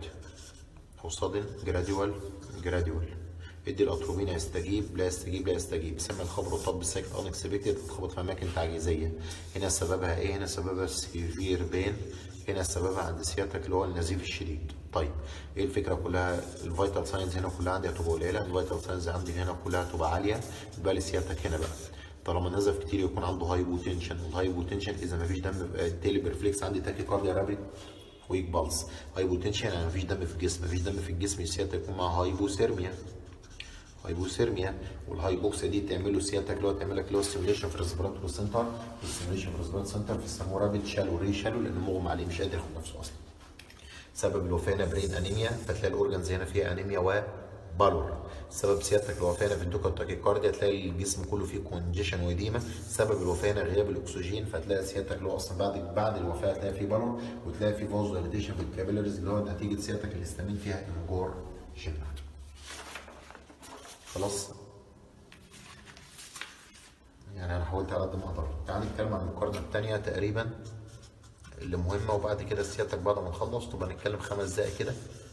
او صادن جراديوال جراديوال ادي الاتروبين يستجيب لا يستجيب لا يستجيب سمى الخبر طب السايكل انكسبكتد تتخبط في اماكن تعجيزيه هنا سببها ايه هنا سببها سيفير بين هنا سببها عند سيادتك اللي هو النزيف الشديد طيب ايه الفكره كلها الفيتال ساينز هنا كلها عندي هتبقى قليله الفيتال ساينز عندي هنا كلها هتبقى عاليه يبقى لي سيادتك هنا بقى طالما نزف كتير يكون عنده هايبوتنشن والهايبوتنشن اذا ما فيش دم يبقى التيلي برفلكس عندي تاكي كارديا رابيد ويك بالس هايبوتنشن يعني مفيش دم في الجسم مفيش دم في الجسم سيادتك يكون معاه هايبوثيرميا هايبوثيرميا والهايبوكسيا دي تعمل له سيادتك اللي هو تعمل لك اللي هو ستيميوليشن في الريسبيراتوري سنتر والستيميوليشن في الريسبيراتوري سنتر بيسموه رابيد شالو ري شالو لانه مغمى عليه مش قادر ياخد نفسه اصلا سبب الوفاه هنا برين انيميا فتلاقي الاورجنز هنا فيها انيميا وبالور سبب سيادتك الوفاه هنا في الدوكا تاكيكارديا تلاقي الجسم كله فيه كونجيشن وإديمة سبب الوفاه هنا غياب الاكسجين فتلاقي سيادتك اللي هو اصلا بعد بعد الوفاه هتلاقي فيه بالور وتلاقي فيه فازو دايليتيشن في الكابيلاريز اللي هو نتيجه سيادتك الاستامين فيها انجور جنرال خلاص يعني انا حاولت على قد ما اقدر تعال نتكلم عن المقارنه الثانيه تقريبا اللي مهمه وبعد كده سيادتك بعد ما نخلص تبقى نتكلم خمس دقايق كده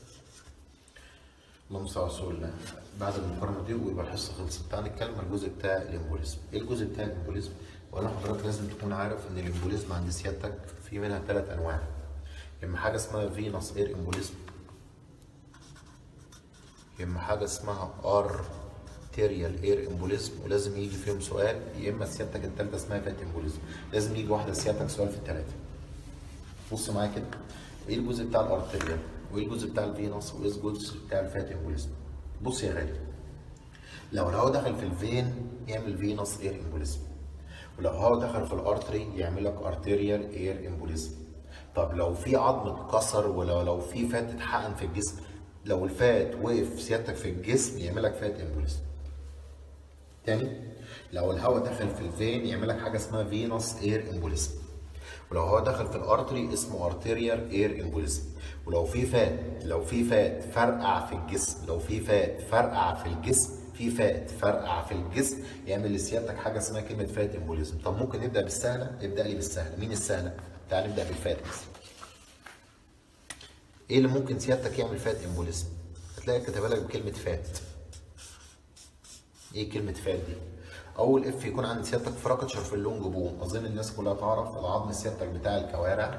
اللهم صل على رسول الله بعد المقارنه دي ويبقى الحصه خلصت تعال نتكلم عن الجزء بتاع الامبوليزم ايه الجزء بتاع الامبوليزم ولا حضرتك لازم تكون عارف ان الامبوليزم عند سيادتك في منها ثلاث انواع اما حاجه اسمها فينوس اير امبوليزم اما حاجه اسمها ار ارتيريال اير امبوليزم ولازم يجي فيهم سؤال يا اما سيادتك الثالثه اسمها فات امبوليزم لازم يجي واحده سيادتك سؤال في الثلاثه بص معايا كده ايه الجزء بتاع الارتيريال وايه الجزء بتاع الفينوس وايه الجزء بتاع الفات امبوليزم بص يا غالي لو الهواء دخل في الفين يعمل فينوس اير امبوليزم ولو الهواء دخل في الارتري يعمل لك ارتيريال اير امبوليزم طب لو في عظم اتكسر ولو لو في فات اتحقن في الجسم لو الفات وقف سيادتك في الجسم يعمل لك فات امبوليزم تاني لو الهواء دخل في الفين يعمل لك حاجه اسمها فينوس اير امبوليزم ولو هو دخل في الارتري اسمه ارتيريال اير امبوليزم ولو في فات لو في فات فرقع في الجسم لو في فات فرقع في الجسم في فات فرقع في الجسم يعمل لسيادتك حاجه اسمها كلمه فات امبوليزم طب ممكن نبدا بالسهله ابدا لي بالسهله مين السهله تعال نبدا بالفات مثلا ايه اللي ممكن سيادتك يعمل فات امبوليزم هتلاقي كاتبها لك بكلمه فات ايه كلمه فات دي اول اف يكون عند سيادتك فراكتشر في اللونج بون اظن الناس كلها تعرف العظم سيادتك بتاع الكوارع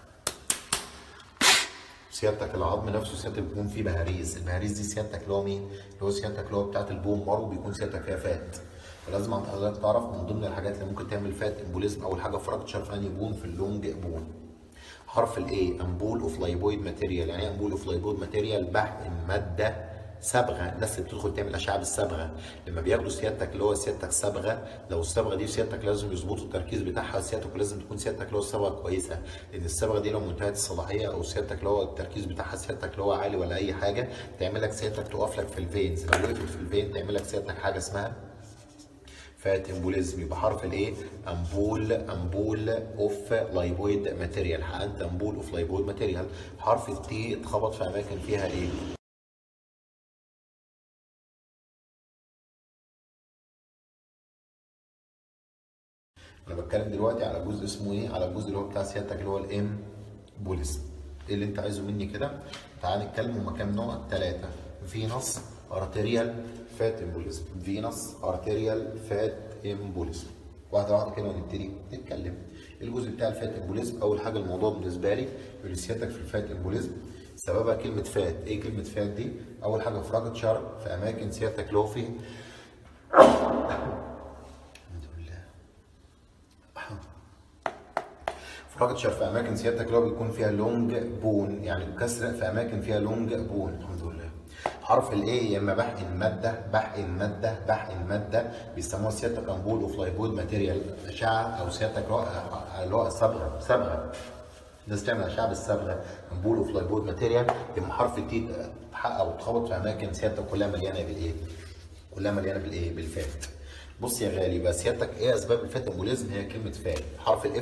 سيادتك العظم نفسه سيادتك بيكون فيه بهاريز البهاريز دي سيادتك اللي هو مين اللي هو سيادتك اللي هو بتاعت البون مارو بيكون سيادتك فيها فات فلازم عند حضرتك تعرف من ضمن الحاجات اللي ممكن تعمل فات امبوليزم اول حاجه فراكتشر في انهي بون في اللونج بون حرف الاي امبول اوف لايبويد ماتيريال يعني ايه امبول اوف لايبويد ماتيريال بحقن ماده صبغه الناس اللي بتدخل تعمل اشعه بالصبغه لما بياخدوا سيادتك اللي هو سيادتك صبغه لو الصبغه دي سيادتك لازم يظبطوا التركيز بتاعها سيادتك ولازم تكون سيادتك اللي هو الصبغه كويسه لان الصبغه دي لو منتهيه الصلاحيه او سيادتك اللي هو التركيز بتاعها سيادتك اللي هو عالي ولا اي حاجه تعمل لك سيادتك تقف لك في الفينز لو وقفت في الفين تعمل لك سيادتك حاجه اسمها فات امبوليزم يبقى حرف الايه امبول امبول اوف لايبويد ماتيريال حقنت امبول اوف لايبويد ماتيريال حرف التي اتخبط في اماكن فيها ايه انا بتكلم دلوقتي على جزء اسمه ايه على الجزء اللي هو بتاع سيادتك اللي هو الام بوليزم ايه اللي انت عايزه مني كده تعال نتكلم هما كام نوع ثلاثه فينوس ارتريال فات امبوليزم فينس ارتريال فات امبوليزم واحده واحده كده ونبتدي نتكلم الجزء بتاع الفات امبوليزم اول حاجه الموضوع بالنسبه لي يقول سيادتك في الفات امبوليزم سببها كلمه فات ايه كلمه فات دي اول حاجه فراكتشر في اماكن سيادتك لو في الحمد لله فراكتشر في اماكن سيادتك لو بيكون فيها لونج بون يعني كسر في اماكن فيها لونج بون الحمد لله حرف الايه يا اما بحقن ماده بحقن ماده بحقن ماده بيسموها سيادتك امبول اوف لايبود ماتيريال اشعه او سيادتك اللي هو صبغه صبغه الناس تعمل اشعه بالصبغه امبول اوف لايبود ماتيريال يبقى حرف التي تحقق وتخبط في اماكن سيادتك كلها مليانه بالايه؟ كلها مليانه بالايه؟ بالفات. بص يا غالي بقى سيادتك ايه اسباب الفات امبوليزم هي كلمه فات حرف الاف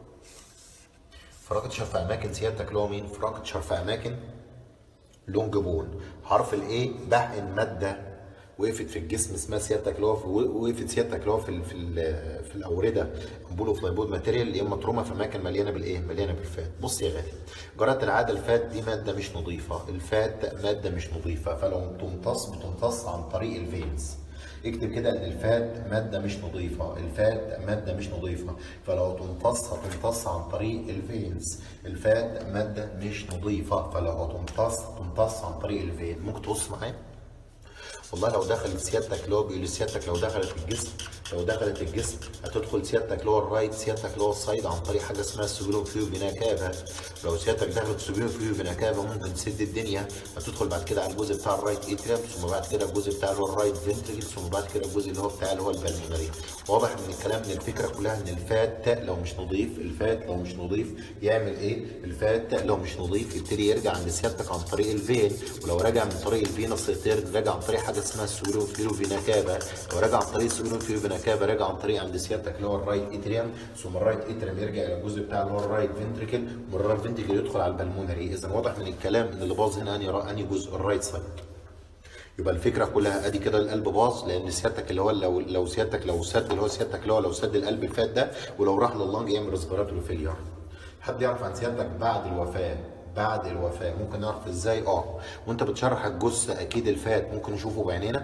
فراكتشر في اماكن سيادتك اللي هو مين؟ فراكتشر في اماكن لونج بون حرف الايه بحقن ماده وقفت في الجسم اسمها سيادتك اللي هو وقفت سيادتك اللي هو في ال في ال في الاورده امبول اوف لايبود ماتيريال يا اما تروما في اماكن مليانه بالايه؟ مليانه بالفات. بص يا غالي جرت العاده الفات دي ماده مش نظيفه، الفات ماده مش نظيفه فلو بتمتص بتمتص عن طريق الفينز. اكتب كده ان الفات ماده مش نظيفه، الفات ماده مش نظيفه، فلو تمتص هتمتص عن طريق الفينز، الفات ماده مش نظيفه فلو هتمتص تمتص عن طريق الفين، ممكن تبص معايا؟ والله لو دخلت سيادتك اللي هو بيقول سيادتك لو دخلت الجسم لو دخلت الجسم هتدخل سيادتك اللي هو الرايت سيادتك اللي هو السايد عن طريق حاجه اسمها السجلون فيو فينا كافا لو سيادتك دخلت السجلون فيو فينا كافا ممكن تسد الدنيا هتدخل بعد كده على الجزء بتاع الرايت اتريم ثم بعد كده الجزء بتاع اللي هو الرايت فنتريكل ثم بعد كده الجزء اللي هو بتاع اللي هو البلمونري واضح من الكلام ان الفكره كلها ان الفات لو مش نظيف الفات لو مش نظيف يعمل ايه الفات لو مش نظيف يبتدي يرجع عند سيادتك عن طريق الفين ولو رجع من طريق الفينس يرجع عن طريق حاجه اسمها السجلون فيو فينا كافا لو رجع عن طريق السجلون فيو فينا كافا رجع عن طريق عند سيادتك اللي هو الرايت اتريم ثم الرايت اتريم يرجع الى الجزء بتاع اللي هو الرايت فنتريكل ومن الرايت فنتريكل يدخل على البلمونري اذا واضح من الكلام ان اللي باظ هنا انهي انهي جزء الرايت سايد يبقى الفكره كلها ادي كده القلب باظ لان سيادتك اللي هو لو لو سيادتك لو سد اللي هو سيادتك اللي هو لو سد القلب الفات ده ولو راح لللنج يعمل ريسبيراتوري فيلير حد يعرف عن سيادتك بعد الوفاه بعد الوفاه ممكن نعرف ازاي اه وانت بتشرح الجثه اكيد الفات ممكن نشوفه بعينينا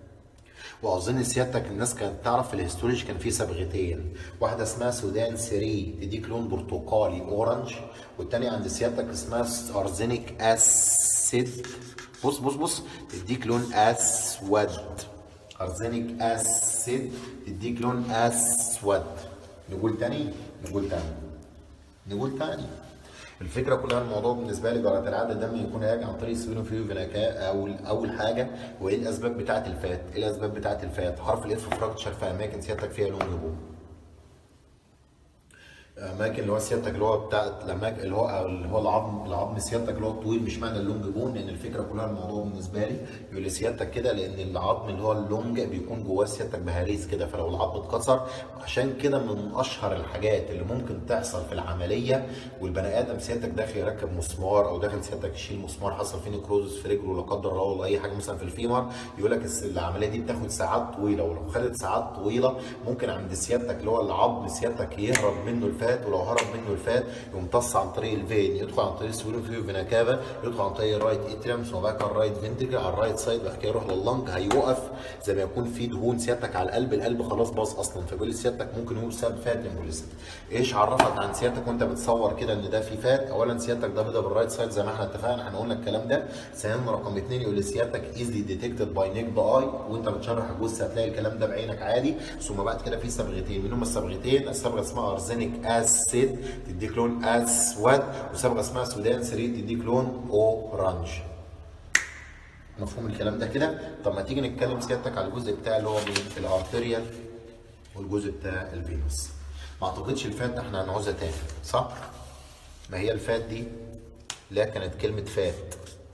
واظن سيادتك الناس كانت تعرف في الهيستولوجي كان في صبغتين واحده اسمها سودان سري تديك لون برتقالي اورنج والتانية عند سيادتك اسمها ارزينيك اسيد بص بص بص تديك لون اسود ارزينيك اسيد تديك لون اسود نقول تاني نقول تاني نقول تاني الفكره كلها الموضوع بالنسبه لي جرعه العاده الدم يكون راجع عن طريق السيرو فيو فيناكا او اول حاجه وايه الاسباب بتاعه الفات؟ ايه الاسباب بتاعه الفات؟ حرف الاف فراكتشر في اماكن سيادتك فيها لون نبوغ. اماكن اللي هو سيادتك اللي هو بتاع الاماكن اللي هو اللي هو العظم العظم سيادتك اللي هو الطويل مش معنى اللونج بون لان الفكره كلها الموضوع بالنسبه لي يقول لي سيادتك كده لان العظم اللي هو اللونج بيكون جواه سيادتك بهاريس كده فلو العظم اتكسر عشان كده من اشهر الحاجات اللي ممكن تحصل في العمليه والبني ادم سيادتك داخل يركب مسمار او داخل سيادتك يشيل مسمار حصل فيه نكروزس في رجله لا قدر الله ولا اي حاجه مثلا في الفيمر يقول لك العمليه دي بتاخد ساعات طويله ولو خدت ساعات طويله ممكن عند سيادتك اللي هو العظم سيادتك يهرب منه الفات ولو هرب منه الفات يمتص عن طريق الفين يدخل عن طريق السيولو فيو فينا كافا يدخل عن طريق الرايت اتريم ثم بعد كده الرايت فنتريكل على الرايت سايد بعد كده يروح لللنج هيوقف زي ما يكون في دهون سيادتك على القلب القلب خلاص باظ اصلا فبيقول لي سيادتك ممكن يقول سبب فات امبوليزم ايش عرفك عن سيادتك وانت بتصور كده ان ده في فات اولا سيادتك ده بيضرب الرايت سايد زي ما احنا اتفقنا هنقول لك الكلام ده ثانيا رقم اثنين يقول لي سيادتك ايزلي ديتكتد باي نيك اي وانت بتشرح الجثه هتلاقي الكلام ده بعينك عادي ثم بعد كده في صبغتين منهم الصبغتين الصبغه اسمها ارزينيك اسيد تديك لون اسود وصبغه اسمها سودان سري تديك لون اورانج مفهوم الكلام ده كده طب ما تيجي نتكلم سيادتك على الجزء بتاع اللي هو الارتريال والجزء بتاع الفينوس ما اعتقدش الفات ده احنا هنعوزها تاني صح ما هي الفات دي لا كانت كلمه فات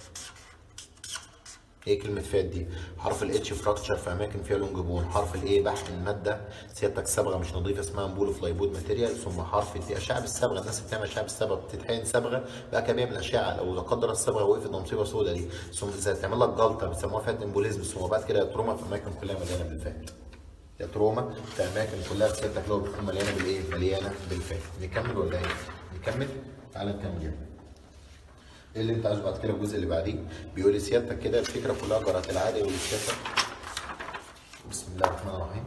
ايه كلمة فات دي؟ حرف الاتش فراكتشر في اماكن فيها لونج بون، حرف الايه بحث المادة سيادتك صبغة مش نظيفة اسمها امبول فلايبود ماتيريال، ثم حرف التي اشعة بالصبغة، الناس اللي بتعمل اشعة بالصبغة بتتحقن صبغة بقى كده بيعمل اشعة لو لا قدر الصبغة وقفت ده مصيبة سوداء دي، ثم اذا تعمل لك جلطة بيسموها فات امبوليزم ثم بعد كده تروما في اماكن كلها مليانة بالفات. يا تروما في اماكن كلها سيادتك لو بتكون مليانة بالايه؟ مليانة بالفات. نكمل ولا ايه؟ نكمل؟ تعالى نكمل يلا. ايه اللي انت عايزه بعد كده الجزء اللي بعديه بيقول لي سيادتك كده الفكره كلها جرت العاده يقول لي سيادتك بسم الله الرحمن الرحيم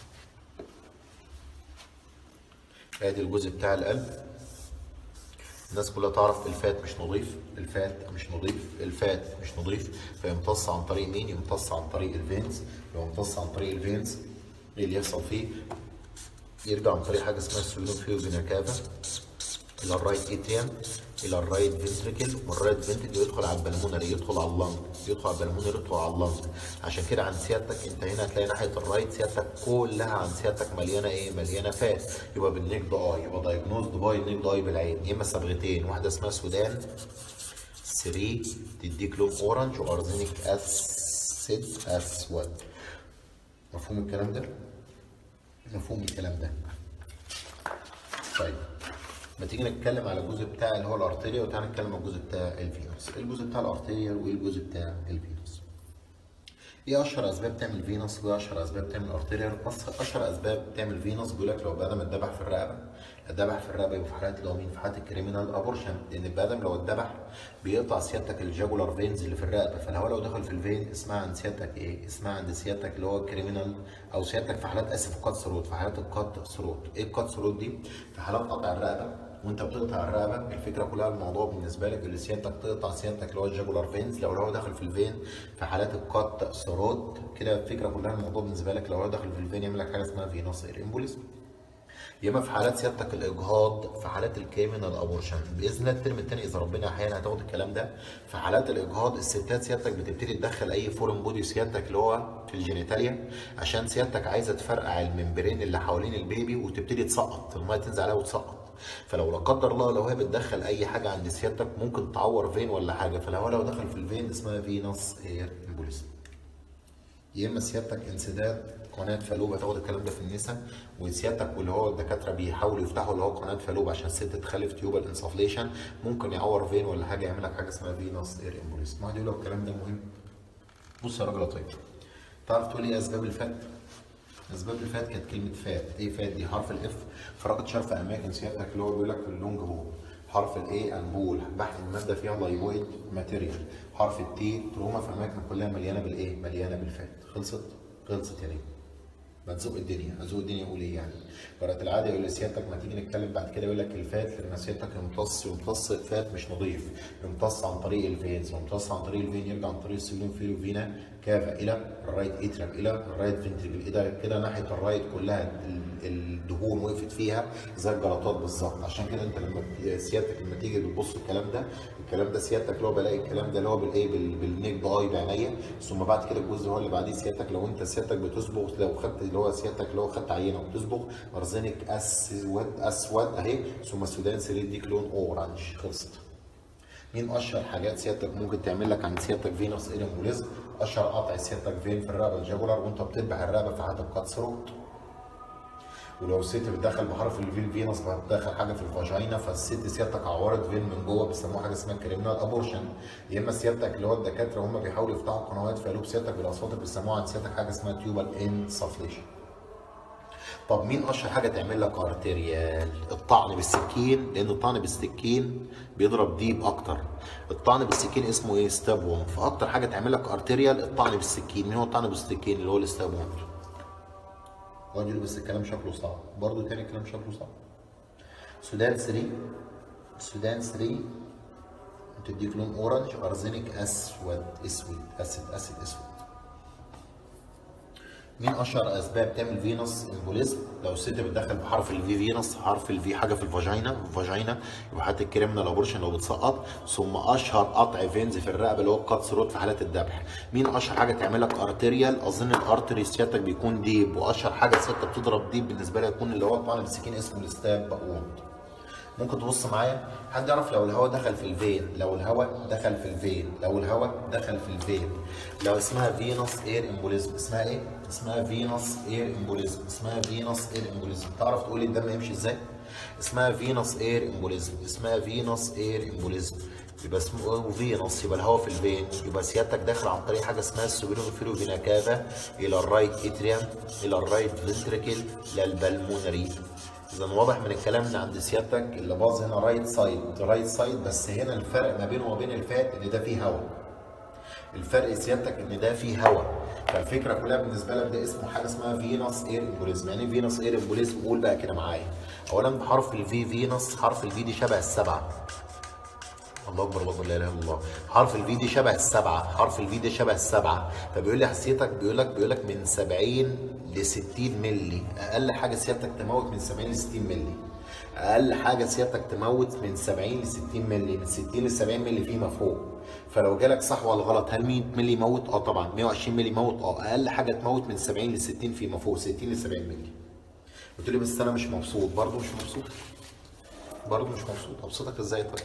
ادي الجزء بتاع القلب الناس كلها تعرف الفات مش نظيف الفات مش نظيف الفات مش نظيف فيمتص عن طريق مين يمتص عن طريق الفينز لو يمتص عن طريق الفينز ايه اللي يحصل فيه يرجع عن طريق حاجه اسمها السولون فيو فينا كافا الى الرايت اتريم الى الرايت فنتريكل والرايت فنتريكل يدخل على البلمونري يدخل على اللنج يدخل على البلمونري يدخل على اللنج عشان كده عند سيادتك انت هنا هتلاقي ناحيه الرايت سيادتك كلها عند سيادتك مليانه ايه؟ مليانه فات يبقى بالنيك اي يبقى دايجنوزد باي نيك اي بالعين يا اما صبغتين واحده اسمها سودان 3 تديك لون اورنج وارزينيك اسيد اسود مفهوم الكلام ده؟ مفهوم الكلام ده طيب ما تيجي نتكلم على الجزء بتاع اللي هو الارتيريا وتعالى نتكلم على الجزء بتاع الفينوس الجزء بتاع الارتيريا وايه الجزء بتاع الفينوس ايه اشهر اسباب تعمل فينوس وايه اشهر اسباب تعمل ارتيريا اشهر اسباب تعمل فينوس بيقول لك لو بني ادم اتذبح في الرقبه اتذبح في الرقبه يبقى في حالات اللي هو مين في حالات الكريمنال ابورشن لان البني ادم لو اتذبح بيقطع سيادتك الجاجولار فينز اللي في الرقبه فالهواء لو دخل في الفين اسمها عند سيادتك ايه؟ اسمها عند سيادتك اللي هو الكريمنال او سيادتك في حالات اسف قط ثروت في حالات القط ثروت ايه القط ثروت دي؟ في حالات قطع الرقبه وانت بتقطع الرقبه الفكره كلها الموضوع بالنسبه لك اللي سيادتك تقطع سيادتك اللي هو الجاجولار فينز لو هو داخل في الفين في حالات القط ثروت كده الفكره كلها الموضوع بالنسبه لك لو هو داخل في الفين يعمل لك حاجه اسمها فينوس امبوليزم يا اما في حالات سيادتك الاجهاض في حالات الكيمينال ابورشن باذن الله الترم الثاني اذا ربنا احيانا هتاخد الكلام ده في حالات الاجهاض الستات سيادتك بتبتدي تدخل اي فورم بودي سيادتك اللي هو في الجينيتاليا عشان سيادتك عايزه تفرقع الممبرين اللي حوالين البيبي وتبتدي تسقط الميه تنزل عليها وتسقط فلو لا قدر الله لو هي بتدخل اي حاجه عند سيادتك ممكن تعور فين ولا حاجه فالهواء لو دخل في الفين اسمها فينوس اير امبوليزم يا اما سيادتك انسداد قناه فالوب هتاخد الكلام ده في النساء وسيادتك واللي هو الدكاتره بيحاولوا يفتحوا اللي هو قناه فالوب عشان الست تخلف تيوبال انسفليشن ممكن يعور فين ولا حاجه يعمل لك حاجه اسمها فينوس اير امبوليزم ما يقول لك الكلام ده مهم بص يا راجل طيب تعرف تقول ايه اسباب الفات؟ اسباب الفات كانت كلمه فات ايه فات دي حرف الاف فراغت شرف اماكن سيادتك اللي هو بيقول لك في اللونج بول حرف الاي انبول بحث الماده فيها لايبويد ماتيريال حرف التي تروما في اماكن كلها مليانه بالايه مليانه بالفات خلصت خلصت يعني ما تزوق الدنيا ازوق الدنيا اقول ايه يعني قراءة العادة يقول لسيادتك ما تيجي نتكلم بعد كده يقول لك الفات لان سيادتك يمتص يمتص فات مش نظيف يمتص عن طريق الفينز يمتص عن طريق الفين يرجع عن طريق السيلون فيلو فينا كافا الى الرايت اتريم الى الرايت فنتريكل كده كده ناحيه الرايت كلها الدهون وقفت فيها زي الجلطات بالظبط عشان كده انت لما سيادتك لما تيجي تبص الكلام ده الكلام ده سيادتك اللي هو بلاقي الكلام ده اللي هو بالايه بالنيك اي بعينيا ثم بعد كده الجزء هو اللي بعديه سيادتك لو انت سيادتك بتصبغ لو خدت اللي هو سيادتك اللي هو خدت عينه وبتصبغ ارزنك اسود اسود اهي ثم السودان سرير يديك لون اورنج خلصت مين اشهر حاجات سيادتك ممكن تعمل لك عند سيادتك فينوس ايرمبوليزم اشهر قطع سيادتك فين في الرقبه الجاجولار وانت بتذبح الرقبه في حاله القط ثروت ولو الست بتدخل بحرف الفين فينوس بتدخل حاجه في الفاجينا فالست سيادتك عورت فين من جوه بيسموها حاجه اسمها كريمنال ابورشن يا اما سيادتك اللي هو الدكاتره هم بيحاولوا يفتحوا قنوات في قلوب سيادتك بالاصوات بيسموها عند سيادتك حاجه اسمها تيوبال انسفليشن طب مين اشهر حاجه تعمل لك ارتيريال الطعن بالسكين لان الطعن بالسكين بيضرب ديب اكتر الطعن بالسكين اسمه ايه ستاب ووند فاكتر حاجه تعمل لك ارتيريال الطعن بالسكين مين هو الطعن بالسكين اللي هو الستاب ووند راجل بس الكلام شكله صعب برضه تاني الكلام شكله صعب سودان 3 سودان 3 تديك لون اورنج ارزنك اسود اسود اسد اسد اسود مين اشهر اسباب تعمل فينوس امبوليزم لو الست بتدخل بحرف الفي فينوس حرف الفي حاجه في الفاجينا الفاجينا يبقى حتى الكريمنال ابورشن لو بتسقط ثم اشهر قطع فينز في الرقبه اللي هو القط ثروت في حالات الذبح مين اشهر حاجه تعمل لك ارتيريال اظن الارتري سيادتك بيكون ديب واشهر حاجه سيادتك بتضرب ديب بالنسبه لي يكون اللي هو طبعا بالسكين اسمه الستاب ووند ممكن تبص معايا حد يعرف لو الهواء دخل في الفين لو الهواء دخل في الفين لو الهواء دخل في الفين لو اسمها فينوس اير امبوليزم اسمها ايه اسمها فينوس اير امبوليزم اسمها فينوس اير امبوليزم تعرف تقول لي الدم يمشي ازاي اسمها فينوس اير امبوليزم اسمها فينوس اير امبوليزم يبقى اسمه فينوس يبقى الهواء في الفين يبقى سيادتك داخل عن طريق حاجه اسمها السوبيرو فينا كافا الى الرايت اتريم الى الرايت فنتريكل الى البلمونري اذا واضح من الكلام ان عند سيادتك اللي باظ هنا رايت سايد رايت سايد بس هنا الفرق ما بينه وبين الفات ان ده فيه هواء الفرق سيادتك ان ده فيه هواء فالفكره كلها بالنسبه لك ده اسمه حاجه اسمها فينوس اير امبوليزم يعني فينوس اير امبوليزم قول بقى كده معايا اولا بحرف الفي فينوس حرف الفي دي شبه السبعه الله اكبر الله لا اله الا الله حرف الفي دي شبه السبعه حرف الفي دي شبه السبعه فبيقول لي حسيتك بيقول لك بيقول لك من 70 ل 60 مللي اقل حاجه سيادتك تموت من 70 ل 60 مللي اقل حاجه سيادتك تموت من 70 ل 60 مللي من 60 ل 70 مللي فيما فوق فلو جالك صح ولا غلط هل 100 مللي يموت اه طبعا 120 مللي يموت اه اقل حاجه تموت من 70 ل 60 فيما فوق 60 ل 70 مللي قلت لي بس انا مش مبسوط برضه مش مبسوط برضه مش مبسوط ابسطك ازاي طيب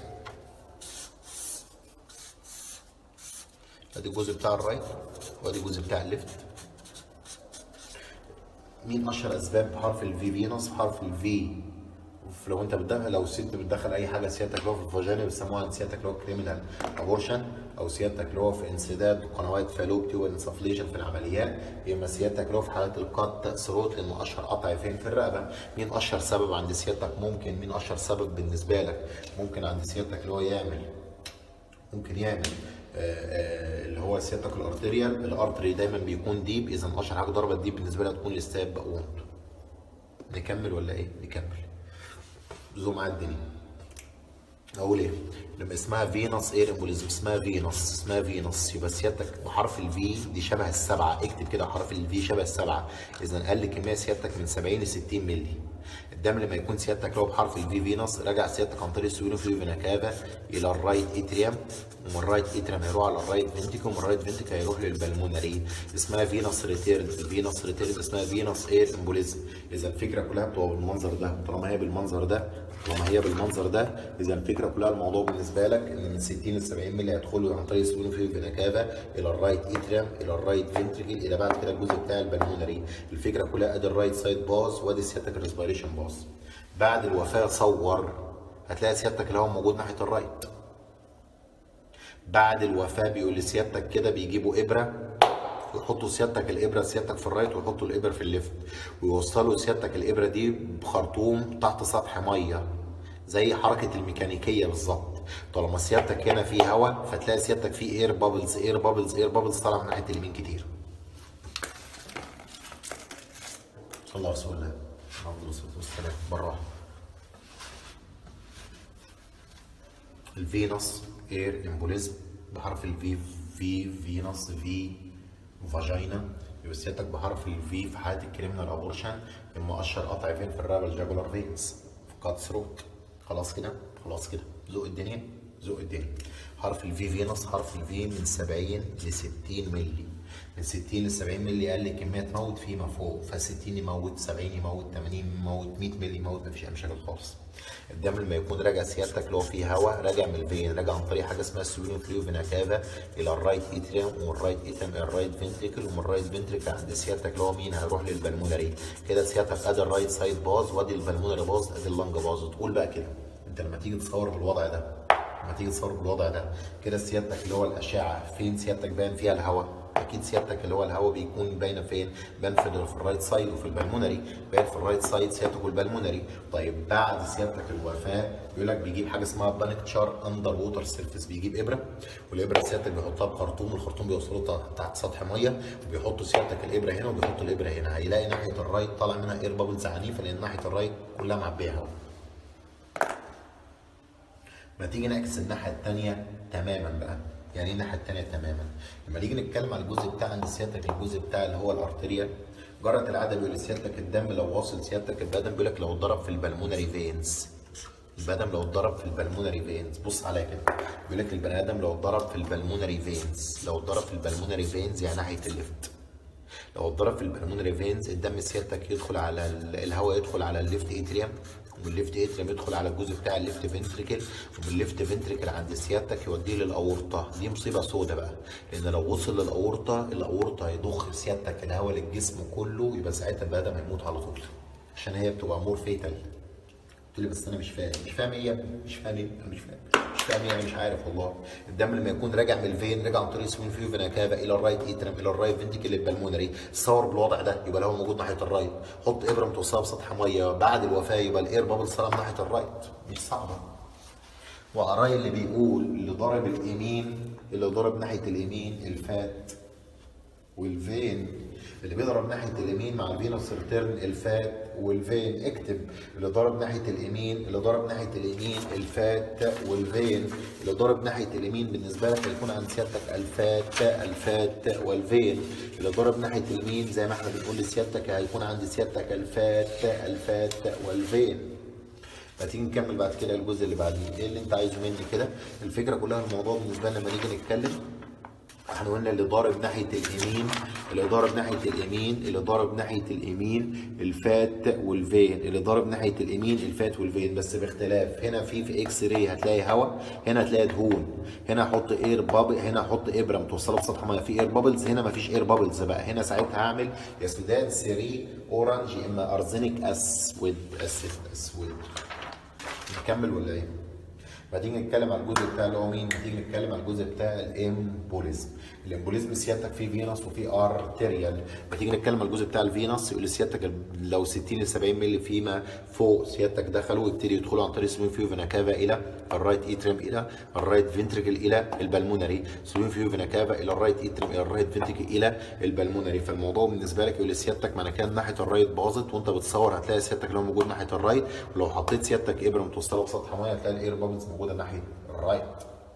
ادي الجزء بتاع الرايت وادي الجزء بتاع الليفت مين اشهر اسباب بحرف الفي فينوس بحرف الفي لو انت بتدخل لو ست بتدخل اي حاجه سيادتك اللي هو في الفاجينا بيسموها عند سيادتك اللي هو كريمنال ابورشن او سيادتك اللي هو في انسداد قنوات فالوب تيوب انسفليشن في العمليات يا اما سيادتك اللي هو في حالات القط ثروت لانه اشهر قطع فين في الرقبه مين اشهر سبب عند سيادتك ممكن مين اشهر سبب بالنسبه لك ممكن عند سيادتك اللي هو يعمل ممكن يعمل آه، آه، اللي هو سيادتك الارتريال الارتري دايما بيكون ديب اذا اشهر حاجه ضربه ديب بالنسبه لها تكون الاستاب بقوند نكمل ولا ايه نكمل زوم على الدنيا اقول ايه لما اسمها فينوس اير امبوليزم اسمها فينوس اسمها فينوس يبقى سيادتك بحرف الفي دي شبه السبعه اكتب كده حرف الفي شبه السبعه اذا اقل كميه سيادتك من 70 ل 60 مللي الدم لما يكون سيادتك لو بحرف الفي فينوس راجع سيادتك عن طريق السيولو في فينا كافا الى الرايت اتريوم ومن الرايت اتريوم هيروح على الرايت فنتيكل ومن الرايت فنتيكل هيروح للبلمونري اسمها فينوس ريتيرد فينوس ريتيرد اسمها فينوس اير امبوليزم اذا الفكره كلها بتبقى بالمنظر ده طالما هي بالمنظر ده طالما هي بالمنظر ده اذا الفكره كلها الموضوع بالنسبه لك ان من 60 ل 70 مللي هيدخلوا عن طريق السيولو في فينا كافا الى الرايت اتريوم الى الرايت فنتريكل الى بعد كده الجزء بتاع البلمونري الفكره كلها ادي الرايت سايد باز وادي سيادتك الريسبيريشن باز بعد الوفاه صور هتلاقي سيادتك الهواء موجود ناحيه الرايت بعد الوفاه بيقول لسيادتك كده بيجيبوا ابره ويحطوا سيادتك الابره سيادتك في الرايت ويحطوا الابره في الليفت ويوصلوا سيادتك الابره دي بخرطوم تحت سطح ميه زي حركه الميكانيكيه بالظبط طالما سيادتك هنا في هواء فتلاقي سيادتك في اير بابلز اير بابلز اير بابلز طالعه من ناحيه اليمين كتير صلى الله عليه وسلم الحمد لله والسلام بالراحه الفينوس اير امبوليزم بحرف الفي في فينوس في فاجينا يبقى سيادتك بحرف الفي في حاله الكريمنال ابورشن اما اشهر قطع فين في الرقبه الجاجولار فينز في كات ثروت خلاص كده خلاص كده ذوق الدنيا ذوق الدنيا حرف الفي فينوس حرف الفي من 70 ل 60 مللي من 60 ل 70 مللي اقل كميه تموت فيما فوق ف 60 يموت 70 يموت 80 يموت 100 مللي يموت مفيش اي مشاكل خالص الدم لما يكون راجع سيادتك اللي هو فيه هواء راجع من الفين راجع عن طريق حاجه اسمها السولين فليو فينا كافا الى الرايت اتريوم ومن الرايت اتريوم الى الرايت فنتريكل ومن الرايت فنتريكل عند سيادتك اللي هو مين هيروح للبلمونري كده سيادتك ادي الرايت سايد باظ وادي البلمونري باظ ادي اللنج باظ تقول بقى كده انت لما تيجي تصور بالوضع ده لما تيجي تصور بالوضع ده كده سيادتك اللي هو الاشعه فين سيادتك باين فيها الهواء اكيد سيادتك اللي هو الهواء بيكون باينه فين؟ باين في, في الرايت سايد وفي البلمونري باين في الرايت سايد سيادتك والبلمونري طيب بعد سيادتك الوفاه بيقول لك بيجيب حاجه اسمها بانكتشر اندر ووتر سيرفيس بيجيب ابره والابره سيادتك بيحطها بخرطوم والخرطوم بيوصله تحت سطح ميه وبيحطوا سيادتك الابره هنا وبيحطوا الابره هنا هيلاقي ناحيه الرايت طالع منها اير بابلز عنيفه لان ناحيه الرايت كلها معبيه هواء ما تيجي نعكس الناحيه الثانيه تماما بقى يعني ايه الناحيه الثانيه تماما لما نيجي نتكلم على الجزء بتاع عند سيادتك الجزء بتاع اللي هو الارتريال جرت العاده بيقول لسيادتك الدم لو واصل سيادتك البدن بيقول لك لو اتضرب في البلمونري فينز البدن لو اتضرب في البلمونري فينز بص عليا كده بيقول لك البني ادم لو اتضرب في البلمونري فينز لو اتضرب في البلمونري فينز يعني ناحيه الليفت لو اتضرب في البلمونري فينز الدم سيادتك يدخل على الهواء يدخل على الليفت اتريوم ومن الليفت اتريوم يدخل على الجزء بتاع الليفت فنتريكل ومن الليفت فنتريكل عند سيادتك يوديه للاورطه دي مصيبه سودة بقى لان لو وصل للاورطه الاورطه هيضخ سيادتك الهواء للجسم كله يبقى ساعتها البني ادم هيموت على طول عشان هي بتبقى مور فيتال قلت لي بس انا مش فاهم مش فاهم ايه يا ابني مش فاهم ايه انا مش فاهم مش فاهم يعني مش عارف والله الدم لما يكون راجع من الفين راجع عن طريق سوين فيو فينا كافا الى الرايت ايترم الى الرايت فينتيكل البلمونري تصور بالوضع ده يبقى لو موجود ناحيه الرايت حط ابره متوصله بسطح ميه بعد الوفاه يبقى الاير بابل صار ناحيه الرايت مش صعبه وقراي اللي بيقول اللي ضرب اليمين اللي ضرب ناحيه اليمين الفات والفين اللي بيضرب ناحيه اليمين مع الفينوس ريتيرن الفات والفين اكتب اللي ضرب ناحيه اليمين اللي ضرب ناحيه اليمين الفات والفين اللي ضرب ناحيه اليمين بالنسبه لك هيكون عند سيادتك الفات الفات والفين اللي ضرب ناحيه اليمين زي ما احنا بنقول لسيادتك هيكون عند سيادتك الفات الفات والفين فتيجي نكمل بعد كده الجزء اللي بعديه ايه اللي انت عايزه مني كده الفكره كلها الموضوع بالنسبه لنا لما نيجي نتكلم احنا قلنا اللي ضارب ناحيه اليمين اللي ضارب ناحيه اليمين اللي ضارب ناحيه اليمين الفات والفين اللي ضارب ناحيه اليمين الفات والفين بس باختلاف هنا في في اكس راي هتلاقي هواء هنا هتلاقي دهون هنا احط اير بابل هنا احط ابره متوصله بسطح ميه في اير بابلز هنا مفيش اير بابلز بقى هنا ساعتها هعمل يا سودان سري اورنج يا اما ارزنك اسود اسود اسود نكمل ولا ايه؟ بعدين نتكلم على الجزء بتاع اللي هو مين؟ نيجي نتكلم على الجزء بتاع الامبوليزم. الامبوليزم سيادتك فيه فينوس وفيه ارتيريال. بتيجي نتكلم على الجزء بتاع الفينوس يقول سيادتك لو 60 ل 70 مللي فيما فوق سيادتك دخلوا يبتدي يدخلوا عن طريق سلوين فيو فينا كافا الى الرايت ايتريم الى الرايت فنتريكل الى البلمونري، سلوين فيو فينا كافا الى الرايت ايتريم الى الرايت فنتريكل الى البلمونري، فالموضوع بالنسبه لك يقول سيادتك معنى كان ناحيه الرايت باظت وانت بتصور هتلاقي سيادتك لو موجود ناحيه الرايت ولو حطيت سيادتك ابره متوصله بسطح ميه هتلاقي الاير بابلز موجوده ناحيه الرايت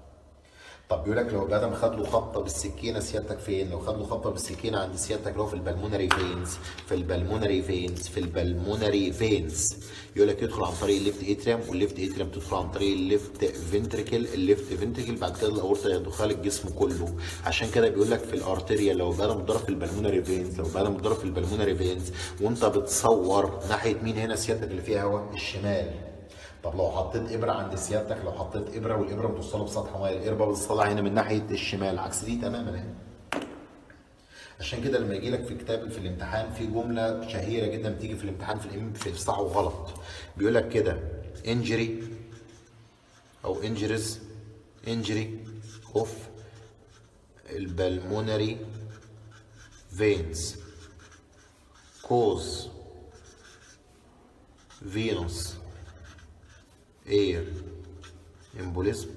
طب بيقول لك لو البني ادم خد له خبطه بالسكينه سيادتك فين؟ لو خد له خبطه بالسكينه عند سيادتك اللي هو في البلمونري فينز في البلمونري فينز في البلمونري فينز يقول لك يدخل عن طريق الليفت اتريم والليفت اتريم تدخل عن طريق الليفت فنتريكل الليفت فنتريكل بعد كده الاورطه يدخل الجسم كله عشان كده بيقول لك في الارتيريا لو البني ادم اتضرب في البلمونري فينز لو البني ادم اتضرب في البلمونري فينز وانت بتصور ناحيه مين هنا سيادتك اللي فيها هواء الشمال طب لو حطيت ابره عند سيادتك لو حطيت ابره والابره متوصله بسطح ميه الابره بتطلع هنا من ناحيه الشمال عكس دي تماما اهي عشان كده لما يجي لك في كتاب في الامتحان في جمله شهيره جدا بتيجي في الامتحان في الام في صح وغلط بيقول لك كده انجري او انجريز انجري اوف البلمونري فينز كوز فينوس اير امبوليزم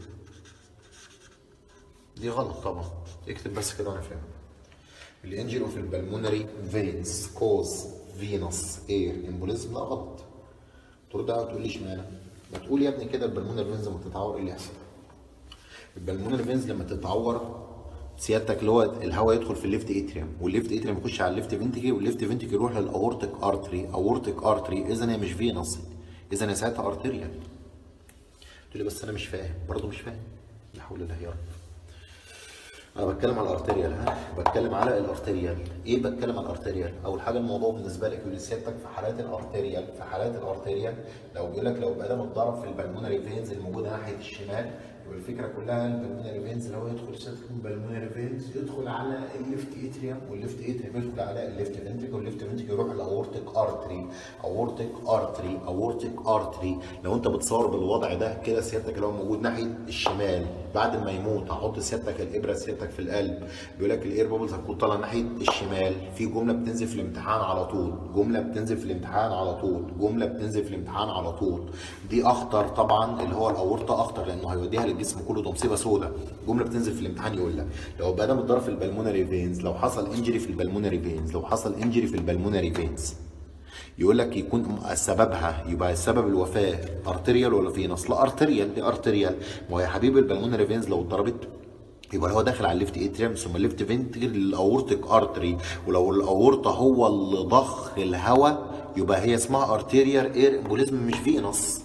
دي غلط طبعا اكتب بس كده وانا فاهم الانجل اوف البلمونري فينز كوز فينوس اير امبوليزم لا غلط ترد عليها وتقول لي اشمعنى ما تقول يا ابني كده البلمونري فينز لما تتعور ايه اللي يحصل البلمونري فينز لما تتعور سيادتك اللي هو الهواء يدخل في الليفت اتريوم والليفت اتريوم يخش على الليفت فنتيكي والليفت فنتيكي يروح للاورتيك ارتري اورتيك ارتري اذا هي مش فينوس اذا هي ساعتها ارتيريال تقول لي بس انا مش فاهم برضه مش فاهم لا حول الله يا رب انا بتكلم على الارتريال ها بتكلم على الارتريال ايه بتكلم على الارتريال اول حاجه الموضوع بالنسبه لك يقول سيادتك في حالات الارتريال في حالات الارتريال لو بيقول لك لو ادم اتضرب في البلمونري فينز الموجوده ناحيه الشمال يبقى الفكره كلها البلمونري فينز اللي هو يدخل سيادتك البلمونري فينز يدخل على الليفت اتريوم والليفت اتريوم يدخل على الليفت فنتريكل والليفت فنتريكل يروح الاورتيك ارتري اورتيك ارتري اورتيك ارتري لو انت بتصور بالوضع ده كده سيادتك اللي هو موجود ناحيه الشمال بعد ما يموت هحط سيادتك الابره سيادتك في القلب بيقول لك الاير بابلز هتكون طالعه ناحيه الشمال في جمله بتنزل في الامتحان على طول جمله بتنزل في الامتحان على طول جمله بتنزل في الامتحان على طول دي اخطر طبعا اللي هو الاورطه اخطر لانه هيوديها للجسم كله ده مصيبه سوداء جمله بتنزل في الامتحان يقول لك لو بني ادم اتضرب في البلمونري فينز لو حصل انجري في البلمونري فينز لو حصل انجري في البلمونري فينز يقول لك يكون سببها يبقى سبب الوفاه ارتريال ولا فينوس لا ارتريال دي ارتريال ما هو يا حبيبي البلمونري فينز لو اتضربت يبقى هو داخل على الليفت اتريم ثم الليفت فنتريكل للاورتيك ارتري ولو الاورطه هو اللي ضخ الهواء يبقى هي اسمها ارتيريال اير امبوليزم مش فينوس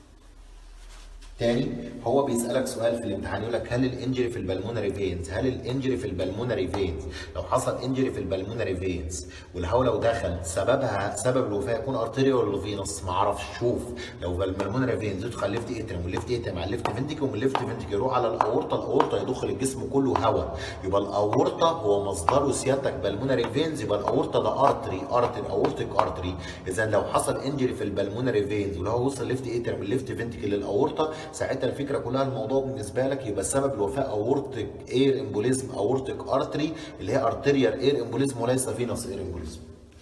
تاني هو بيسالك سؤال في الامتحان يقول لك هل الانجري في البلمونري فينز هل الانجري في البلمونري فينز لو حصل انجري في البلمونري فينز والهواء لو دخل سببها سبب الوفاه يكون ارتيريال ولا فينوس ما اعرفش شوف لو البلمونري فينز يدخل ليفت اتريم والليفت اتريم على الليفت فنتيكل ومن الليفت فنتيكل يروح على الاورطه الاورطه يدخل الجسم كله هواء يبقى الاورطه هو مصدره سيادتك بلمونري فينز يبقى الاورطه ده ارتري ارتري اورتيك ارتري اذا لو حصل انجري في البلمونري فينز والهواء وصل ليفت اتريم الليفت فنتيكل للاورطه ساعتها الفكره كلها الموضوع بالنسبه لك يبقى سبب الوفاه اورتيك اير امبوليزم اورتيك ارتري اللي هي ارتريال اير امبوليزم وليس فينوس اير امبوليزم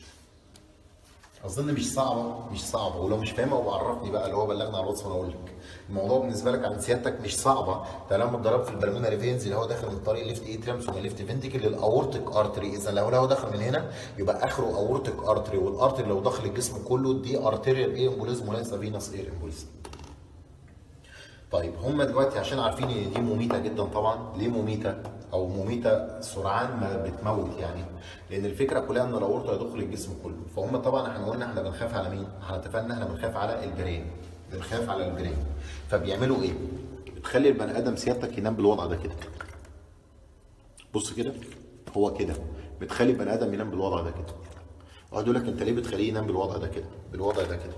اظن مش صعبه مش صعبه ولو مش فاهمها هو عرفني بقى اللي هو بلغنا على الواتس وانا اقول لك الموضوع بالنسبه لك عن سيادتك مش صعبه طالما اتضربت في البلمونري فينز اللي هو داخل من طريق الليفت اتريم ثم الليفت فينتيكل للاورتيك ارتري اذا لو هو داخل من هنا يبقى اخره اورتيك ارتري والارتري لو داخل الجسم كله دي ارتيريال اير امبوليزم وليس فينوس اير امبوليزم طيب هم دلوقتي عشان عارفين ان دي مميته جدا طبعا ليه مميته او مميته سرعان ما بتموت يعني لان الفكره كلها ان الاورطه يدخل الجسم كله فهم طبعا احنا قلنا احنا بنخاف على مين احنا اتفقنا احنا بنخاف على البرين بنخاف على البرين فبيعملوا ايه بتخلي البني ادم سيادتك ينام بالوضع ده كده بص كده هو كده بتخلي البني ادم ينام بالوضع ده كده واحد يقول لك انت ليه بتخليه ينام بالوضع ده كده بالوضع ده كده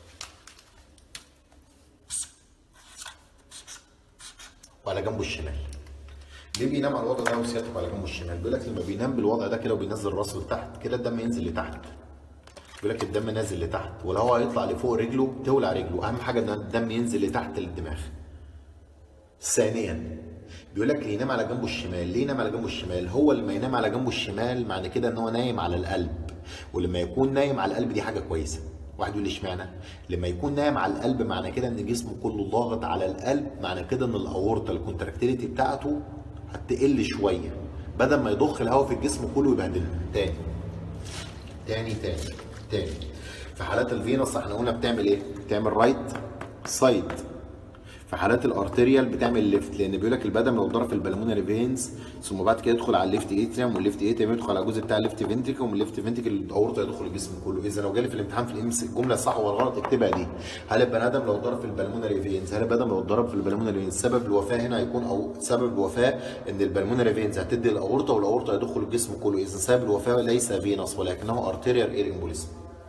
وعلى جنبه الشمال ليه بينام على الوضع ده وسيادته على جنبه الشمال بيقول لك لما بينام بالوضع ده كده وبينزل راسه لتحت كده الدم ينزل لتحت بيقول لك الدم نازل لتحت ولو هو هيطلع لفوق رجله تولع رجله اهم حاجه ان الدم ينزل لتحت للدماغ ثانيا بيقول لك ينام على جنبه الشمال ليه ينام على جنبه الشمال هو لما ينام على جنبه الشمال معنى كده ان هو نايم على القلب ولما يكون نايم على القلب دي حاجه كويسه واحد يقول لي اشمعنى لما يكون نايم على القلب معنى كده ان جسمه كله ضاغط على القلب معنى كده ان الاورطه الكونتراكتيليتي بتاعته هتقل شويه بدل ما يضخ الهواء في الجسم كله يبهدله تاني تاني تاني تاني في حالات الفينوس احنا قلنا بتعمل ايه بتعمل رايت سايد في حالات الارتريال بتعمل ليفت لان بيقول لك البدن لو ضرب في البلمونري فينز ثم بعد كده يدخل على الليفت اتريوم والليفت اتريوم يدخل على الجزء بتاع الليفت فينتريكل ومن الليفت فينتريكل الاورطه يدخل الجسم كله اذا لو جالي في الامتحان في الامس الجمله الصح والغلط اكتبها دي هل البني ادم لو ضرب في البلمونري فينز هل البني ادم لو ضرب في البلمونري فينز سبب الوفاه هنا هيكون او سبب الوفاه ان البلمونري فينز هتدي الاورطه والاورطه يدخل الجسم كله اذا سبب الوفاه ليس فينوس ولكنه ارتريال اير امبوليزم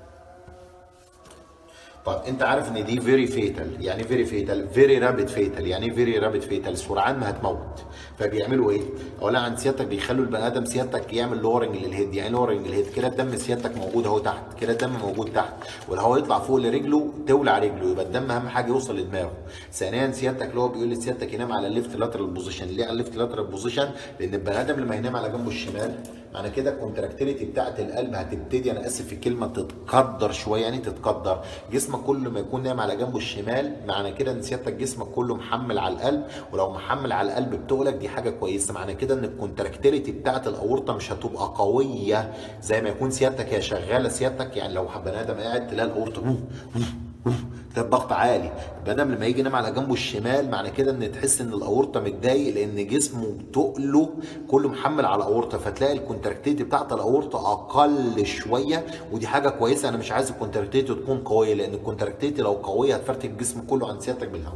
طب انت عارف ان دي فيري فيتال يعني فيري فيتال فيري رابid فيتال يعني فيري رابid فيتال سرعان ما هتموت فبيعملوا ايه؟ اولا عن سيادتك بيخلوا البني ادم سيادتك يعمل لورنج للهيد يعني لورنج للهيد كده الدم سيادتك موجود اهو تحت كده الدم موجود تحت والهواء يطلع فوق لرجله تولع رجله يبقى الدم اهم حاجه يوصل لدماغه ثانيا سيادتك اللي هو بيقول لي سيادتك ينام على الليفت لاترال بوزيشن ليه على الليفت لاترال بوزيشن؟ لان البني ادم لما ينام على جنبه الشمال معنى كده الكونتراكتيليتي بتاعت القلب هتبتدي انا اسف في الكلمه تتقدر شويه يعني تتقدر جسمك كل ما يكون نايم على جنبه الشمال معنى كده ان سيادتك جسمك كله محمل على القلب ولو محمل على القلب بتقلك دي حاجه كويسه معنى كده ان الكونتراكتيليتي بتاعت الاورطه مش هتبقى قويه زي ما يكون سيادتك هي شغاله سيادتك يعني لو بني ادم قاعد تلاقي الاورطه تلاقي الضغط عالي البني ادم لما يجي ينام على جنبه الشمال معنى كده ان تحس ان الاورطه متضايق لان جسمه تقله كله محمل على الاورطه فتلاقي الكونتراكتيتي بتاعت الاورطه اقل شويه ودي حاجه كويسه انا مش عايز الكونتراكتيتي تكون قويه لان الكونتراكتيتي لو قويه هتفرتك الجسم كله عن سيادتك بالهواء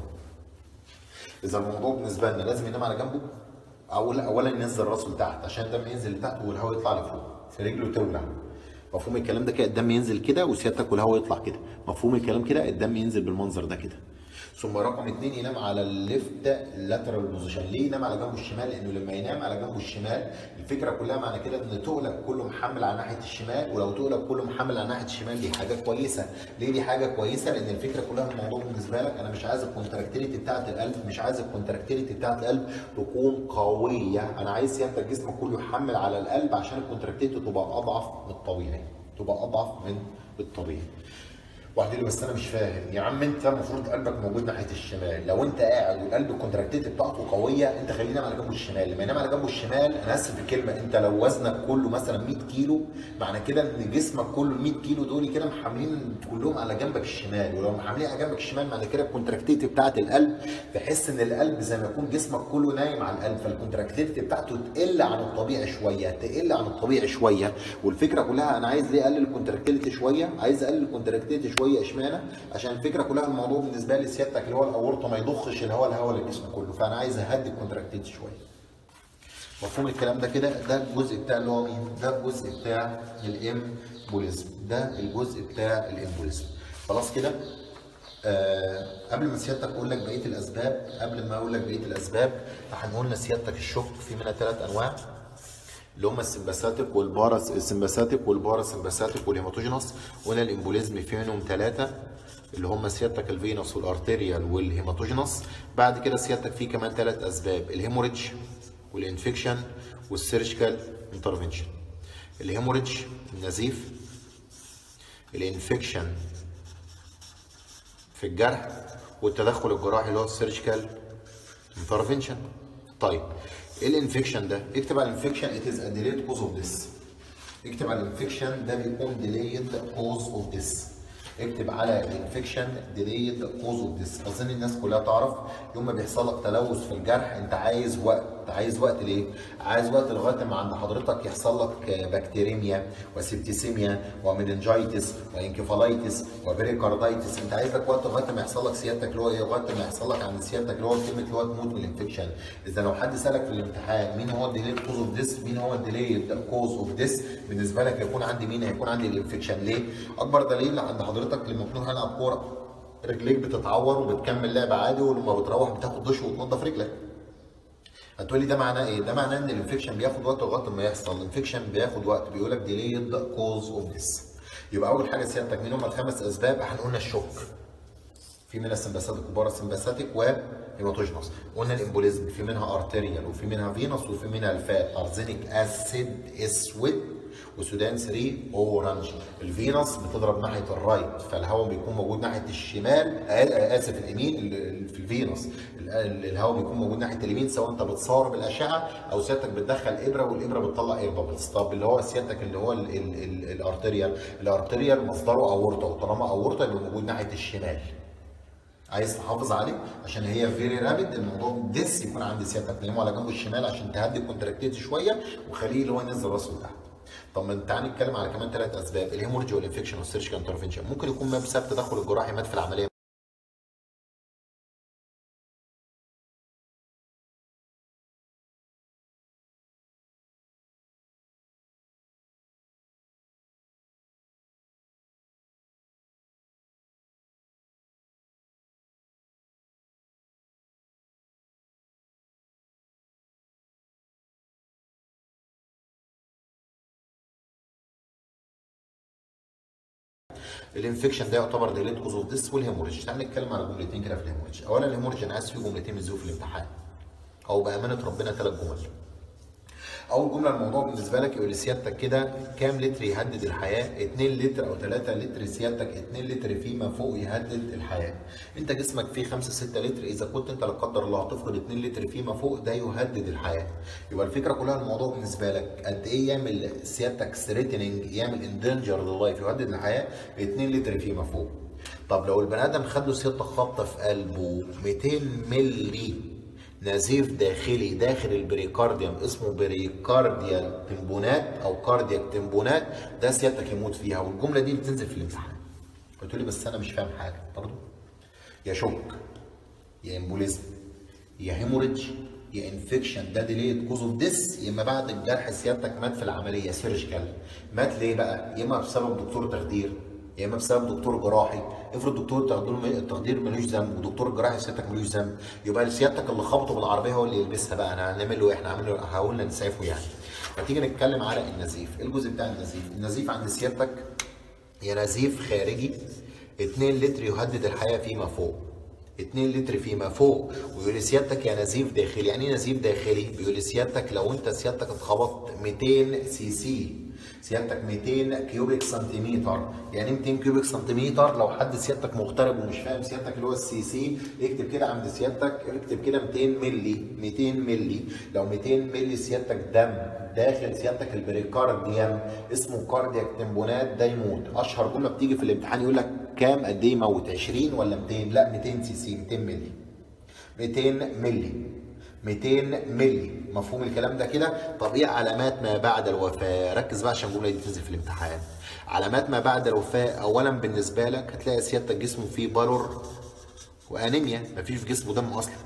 اذا الموضوع بالنسبه لنا لازم ينام على جنبه اولا اولا ينزل راسه لتحت عشان الدم ينزل لتحت والهواء يطلع لفوق فرجله تولع مفهوم الكلام ده كده الدم ينزل كده وسيادتك والهواء يطلع كده مفهوم الكلام كده الدم ينزل بالمنظر ده كده ثم رقم اثنين ينام على الليفت لاترال بوزيشن ليه ينام على جنبه الشمال لانه لما ينام على جنبه الشمال الفكره كلها معنى كده ان تقلب كله محمل على ناحيه الشمال ولو تقلب كله محمل على ناحيه الشمال دي حاجه كويسه ليه دي حاجه كويسه لان الفكره كلها الموضوع بالنسبه لك انا مش عايز الكونتراكتيليتي بتاعه القلب مش عايز الكونتراكتيليتي بتاعه القلب تكون قويه انا عايز سيادتك جسمك كله يحمل على القلب عشان الكونتراكتيليتي تبقى اضعف من الطبيعي تبقى اضعف من الطبيعي واحد يقول لي بس انا مش فاهم يا عم انت المفروض قلبك موجود ناحيه الشمال لو انت قاعد والقلب الكونتراكتيتي بتاعته قويه انت خليه ينام على جنبه الشمال لما ينام على جنبه الشمال انا اسف في الكلمه انت لو وزنك كله مثلا 100 كيلو معنى كده ان جسمك كله ال 100 كيلو دول كده محملين كلهم على جنبك الشمال ولو محملين على جنبك الشمال معنى كده الكونتراكتيتي بتاعت القلب تحس ان القلب زي ما يكون جسمك كله نايم على القلب فالكونتراكتيتي بتاعته تقل عن الطبيعي شويه تقل عن الطبيعي شويه والفكره كلها انا عايز ليه اقلل الكونتراكتيليتي شويه عايز اقلل الكونتراكتيليتي شويه اشمعنى عشان الفكره كلها الموضوع بالنسبه لي سيادتك اللي هو الاورطه ما يضخش الهواء الهواء للجسم كله فانا عايز اهدي الكونتراكتيليتي شويه مفهوم الكلام ده كده ده الجزء بتاع اللي هو مين ده الجزء بتاع الامبوليزم ده الجزء بتاع الامبوليزم خلاص كده آه قبل ما سيادتك اقول لك بقيه الاسباب قبل ما اقول لك بقيه الاسباب هنقول لسيادتك الشك في منها ثلاث انواع اللي هم السمباثيك والباراس السمباثيك والباراسمباثيك والهيماتوجينوس وقلنا الامبوليزم في منهم ثلاثه اللي هم سيادتك الفينوس والارتيريال والهيماتوجينوس بعد كده سيادتك في كمان ثلاث اسباب الهيموريدج والانفكشن والسيرجيكال انترفنشن الهيموريدج النزيف الانفكشن في الجرح والتدخل الجراحي اللي هو السيرجيكال انترفنشن طيب ايه الانفكشن ده اكتب على الانفكشن it is a delayed cause of this اكتب على الانفكشن ده بيكون delayed cause of this اكتب على الانفكشن delayed cause of this اظن الناس كلها تعرف يوم ما بيحصل لك تلوث في الجرح انت عايز وقت عايز وقت ليه؟ عايز وقت لغايه ما عند حضرتك يحصل لك بكتيريميا وسبتيسيميا ومننجايتس وانكفالايتس وبريكاردايتس انت عايز لك وقت لغايه ما يحصل لك سيادتك اللي هو ايه؟ لغايه ما يحصل لك عند سيادتك اللي هو كلمه اللي هو تموت من الانفكشن اذا لو حد سالك في الامتحان مين هو الديليد كوز اوف ذس؟ مين هو الديليد كوز اوف ذس؟ بالنسبه لك هيكون عندي مين؟ هيكون عندي الانفكشن ليه؟ اكبر دليل عند حضرتك لما تكون هنلعب كوره رجليك بتتعور وبتكمل لعب عادي ولما بتروح بتاخد دش وتنضف رجلك هتقولي ده معناه ايه؟ ده معناه ان الانفكشن بياخد وقت لغايه ما يحصل، الانفكشن بياخد وقت بيقول لك ديليد كوز اوف ذس. يبقى اول حاجه سيادتك مين هم الخمس اسباب؟ احنا قلنا الشوك. في منها السمباثيك وباراسمباثيك وهيماتوجينوس. قلنا الامبوليزم في منها ارتيريال وفي منها فينوس وفي منها الفات، ارزينيك اسيد اسود وسودان 3 اورنج الفينوس بتضرب ناحيه الرايت فالهواء بيكون موجود ناحيه الشمال اسف اليمين في الفينوس الهواء بيكون موجود ناحيه اليمين سواء انت بتصور بالاشعه او سيادتك بتدخل ابره والابره بتطلع اير بابلز طب اللي هو سيادتك اللي هو الارتريال الارتريال مصدره اورطه وطالما اورطه يبقى موجود ناحيه الشمال عايز تحافظ عليه عشان هي فيري رابد الموضوع ديس يكون عند سيادتك تنامه على جنبه الشمال عشان تهدي الكونتراكتيفيتي شويه وخليه اللي هو ينزل راسه لتحت طب ما تعالى نتكلم على كمان ثلاث اسباب الهيموريدج والانفكشن والسيرجيكال انترفنشن ممكن يكون ما بسبب تدخل الجراحي مات في العمليه الانفكشن ده يعتبر ديليت كوز اوف ذس والهيموريدج تعال نتكلم على جملتين كده في الهيموريدج اولا الهيموريدج انا عايز فيه جملتين بينزلوا في الامتحان او بامانه ربنا ثلاث جمل اول جمله الموضوع بالنسبه لك يقول لسيادتك كده كام لتر يهدد الحياه 2 لتر او 3 لتر سيادتك 2 لتر فيما فوق يهدد الحياه انت جسمك فيه 5 6 لتر اذا كنت انت لا قدر الله هتفقد 2 لتر فيما فوق ده يهدد الحياه يبقى الفكره كلها الموضوع بالنسبه لك قد ايه يعمل سيادتك ثريتنينج يعمل اندنجر لللايف يهدد الحياه 2 لتر فيما فوق طب لو البني ادم خد له سيادتك خبطه في قلبه 200 مللي نزيف داخلي داخل البريكارديوم اسمه بريكارديال تمبونات او كاردياك تمبونات ده سيادتك يموت فيها والجمله دي بتنزل في الامتحان قلت لي بس انا مش فاهم حاجه برضه يا شوك يا امبوليزم يا هيموريدج يا انفكشن ده ديليد كوز اوف ديس يا اما بعد الجرح سيادتك مات في العمليه سيرجيكال مات ليه بقى؟ يا اما بسبب دكتور تخدير يا اما بسبب دكتور جراحي افرض دكتور تخدير التخدير ملوش ذنب ودكتور الجراحي سيادتك ملوش ذنب يبقى سيادتك اللي خبطه بالعربيه هو اللي يلبسها بقى انا هنعمل له ايه احنا هنعمل له حاولنا نسعفه يعني فتيجي نتكلم على النزيف ايه الجزء بتاع النزيف النزيف عند سيادتك يا نزيف خارجي 2 لتر يهدد الحياه فيما فوق 2 لتر فيما فوق ويقول لي سيادتك يا نزيف داخلي يعني ايه نزيف داخلي بيقول لي سيادتك لو انت سيادتك اتخبطت 200 سي سي سيادتك 200 كيوبيك سنتيمتر يعني 200 كيوبيك سنتيمتر لو حد سيادتك مغترب ومش فاهم سيادتك اللي هو السي سي اكتب كده عند سيادتك اكتب كده 200 مللي 200 مللي لو 200 مللي سيادتك دم داخل سيادتك البريكارديوم اسمه كاردياك تمبونات ده يموت اشهر جمله بتيجي في الامتحان يقول لك كام قد ايه يموت 20 ولا 200 لا 200 سي سي 200 مللي 200 مللي 200 مللي مفهوم الكلام ده كده طب ايه علامات ما بعد الوفاه ركز بقى عشان الجمله دي تنزل في الامتحان علامات ما بعد الوفاه اولا بالنسبه لك هتلاقي سيادتك جسمه فيه بالور وانيميا مفيش في جسمه دم اصلا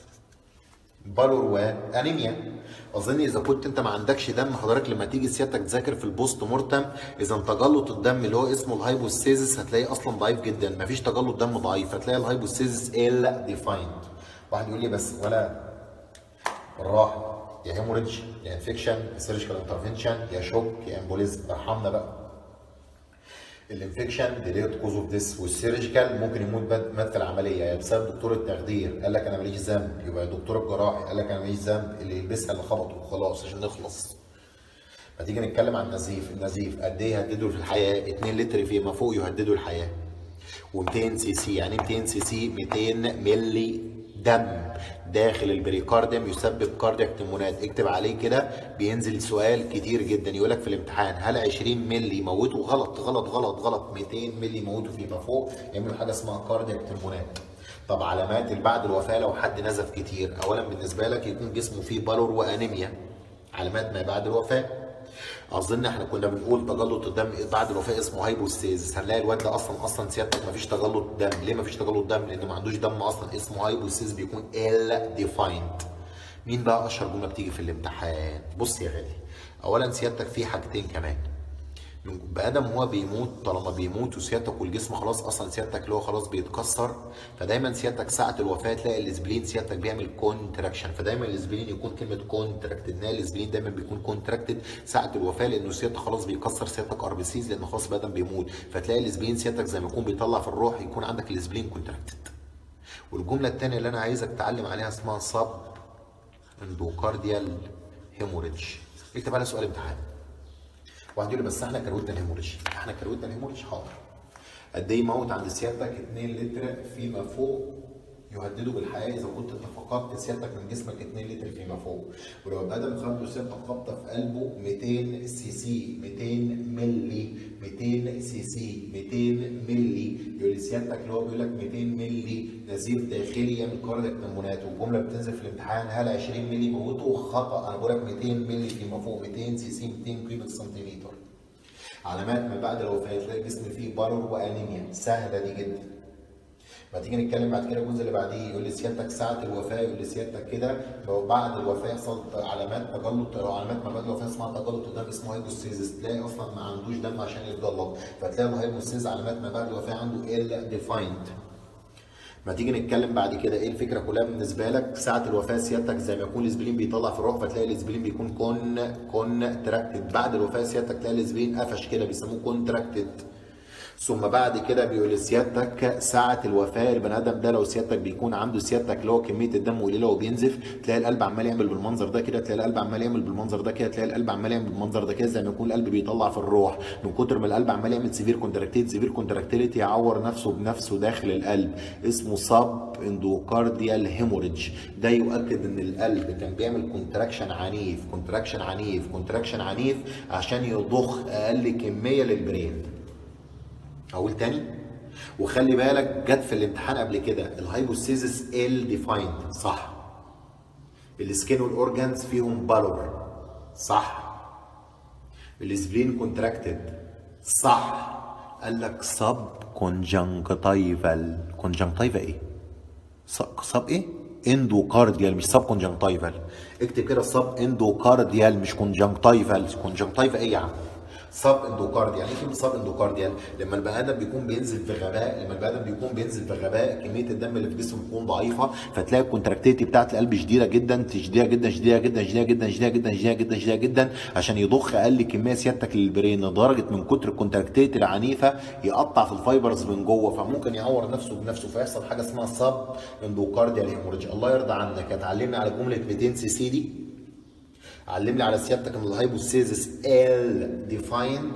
بالور وانيميا اظن اذا كنت انت ما عندكش دم حضرتك لما تيجي سيادتك تذاكر في البوست مورتم اذا تجلط الدم اللي هو اسمه الهايبوستيزس هتلاقيه اصلا ضعيف جدا مفيش تجلط دم ضعيف هتلاقي الهايبوستيزس ال ديفايند واحد يقول لي بس ولا بالراحه يا هيموريدج يا انفكشن يا سيرجيكال انترفنشن يا شوك يا امبوليزم ارحمنا بقى الانفكشن ديليت كوز اوف ديس والسيرجيكال ممكن يموت بد- مات في العمليه يا بسبب دكتور التخدير قال لك انا ماليش ذنب يبقى دكتور الجراحي قال لك انا ماليش ذنب اللي يلبسها اللي خبطه خلاص عشان نخلص ما تيجي نتكلم عن النزيف النزيف قد ايه يهددوا في الحياه 2 لتر فيما فوق يهددوا الحياه و200 سي سي يعني 200 سي سي 200 ملي دم داخل البريكارديوم يسبب كاردياك تيمونات اكتب عليه كده بينزل سؤال كتير جدا يقول لك في الامتحان هل 20 ملي يموتوا غلط غلط غلط غلط 200 ملي يموتوا فيما فوق يعملوا حاجه اسمها كاردياك تيمونات طب علامات اللي بعد الوفاه لو حد نزف كتير اولا بالنسبه لك يكون جسمه فيه بالور وانيميا علامات ما بعد الوفاه اظن احنا كنا بنقول تجلط الدم بعد الوفاه اسمه هايبوستيزس هنلاقي الواد ده اصلا اصلا سيادتك مفيش تجلط دم ليه مفيش تجلط دم لان ما عندوش دم اصلا اسمه هايبوستيزس بيكون ال ديفايند مين بقى اشهر جمله بتيجي في الامتحان بص يا غالي اولا سيادتك في حاجتين كمان من بادم هو بيموت طالما بيموت وسيادتك والجسم خلاص اصلا سيادتك اللي هو خلاص بيتكسر فدايما سيادتك ساعه الوفاه تلاقي الاسبلين سيادتك بيعمل كونتراكشن فدايما الاسبلين يكون كلمه كونتراكتد نلاقي الاسبلين دايما بيكون كونتراكتد ساعه الوفاه لانه سيادتك خلاص بيكسر سيادتك ار بي سيز لانه خلاص بادم بيموت فتلاقي الاسبلين سيادتك زي ما يكون بيطلع في الروح يكون عندك الاسبلين كونتراكتد والجمله الثانيه اللي انا عايزك تعلم عليها اسمها صب اندوكارديال هيموريدج اكتب عليها سؤال امتحان واحد يقول لي بس احنا كروتنا الهيموريدج احنا كروتنا الهيموريدج حاضر قد ايه موت عند سيادتك 2 لتر فيما فوق يهددوا بالحياه اذا كنت انت فقدت سيادتك من جسمك 2 لتر فيما فوق ولو البني ادم خد له سيادتك خبطه في قلبه 200 سي سي 200 ملي 200 سي سي 200 ملي يقول لي سيادتك اللي هو بيقول لك 200 ملي نزيف داخلي يعمل كاردياك نمونات والجمله بتنزل في الامتحان هل 20 ملي موته خطا انا بقول لك 200 ملي فيما فوق 200 سي سي 200 كيوبيك سنتيمتر علامات ما بعد الوفاه تلاقي الجسم فيه بالور وانيميا سهله دي جدا ما تيجي نتكلم بعد كده الجزء اللي بعديه يقول لي سيادتك ساعه الوفاه يقول لي سيادتك كده لو بعد الوفاه يحصل علامات تجلط او علامات ما بعد الوفاه اسمها تجلط الدم اسمه هايبوستيزس تلاقي اصلا ما عندوش دم عشان يتجلط فتلاقي الهايبوستيز علامات ما بعد الوفاه عنده ال ديفايند ما تيجي نتكلم بعد كده ايه الفكره كلها بالنسبه لك ساعه الوفاه سيادتك زي ما يكون الاسبلين بيطلع في الروح فتلاقي الاسبلين بيكون كون كون تراكتد بعد الوفاه سيادتك تلاقي الاسبلين قفش كده بيسموه كونتراكتد ثم بعد كده بيقول لسيادتك ساعة الوفاة البني آدم ده لو سيادتك بيكون عنده سيادتك اللي هو كمية الدم قليلة وبينزف تلاقي القلب عمال يعمل بالمنظر ده كده تلاقي القلب عمال يعمل بالمنظر ده كده تلاقي القلب عمال يعمل بالمنظر ده كده زي ما يكون القلب بيطلع في الروح من كتر ما القلب عمال يعمل سيفير كونتراكتيت سيفير كونتراكتيليتي يعور نفسه بنفسه داخل القلب اسمه سب اندوكارديال هيموريدج ده يؤكد ان القلب كان بيعمل كونتراكشن عنيف كونتراكشن عنيف كونتراكشن عنيف عشان يضخ اقل كميه للبرين اقول تاني وخلي بالك جت في الامتحان قبل كده الهايبوستيزس ال ديفايند صح السكين والاورجانز فيهم بالور صح السبلين كونتراكتد صح قال لك سب كونجنكتيفال كونجنكتيفا ايه سب ايه اندوكارديال مش سب كونجنكتيفال اكتب كده سب اندوكارديال مش كونجنكتيفال كونجنكتيفا ايه يا عم سب اندوكارديال يعني ايه كلمه سب اندوكارديال لما البني ادم بيكون بينزل في غباء لما البني ادم بيكون بينزل في غباء كميه الدم اللي في جسمه بتكون ضعيفه فتلاقي الكونتراكتيفيتي بتاعت القلب شديده جدا شديده جدا شديده جدا شديده جدا شديده جدا شديده جدا شديده جدا عشان يضخ اقل كميه سيادتك للبرين لدرجه من كتر الكونتراكتيفيتي العنيفه يقطع في الفايبرز من جوه فممكن يعور نفسه بنفسه فيحصل حاجه اسمها سب اندوكارديال هيموريدج الله يرضى عنك هتعلمني على جمله 200 سي سي دي علمني على سيادتك ان الهايبوستيزس ال ديفايند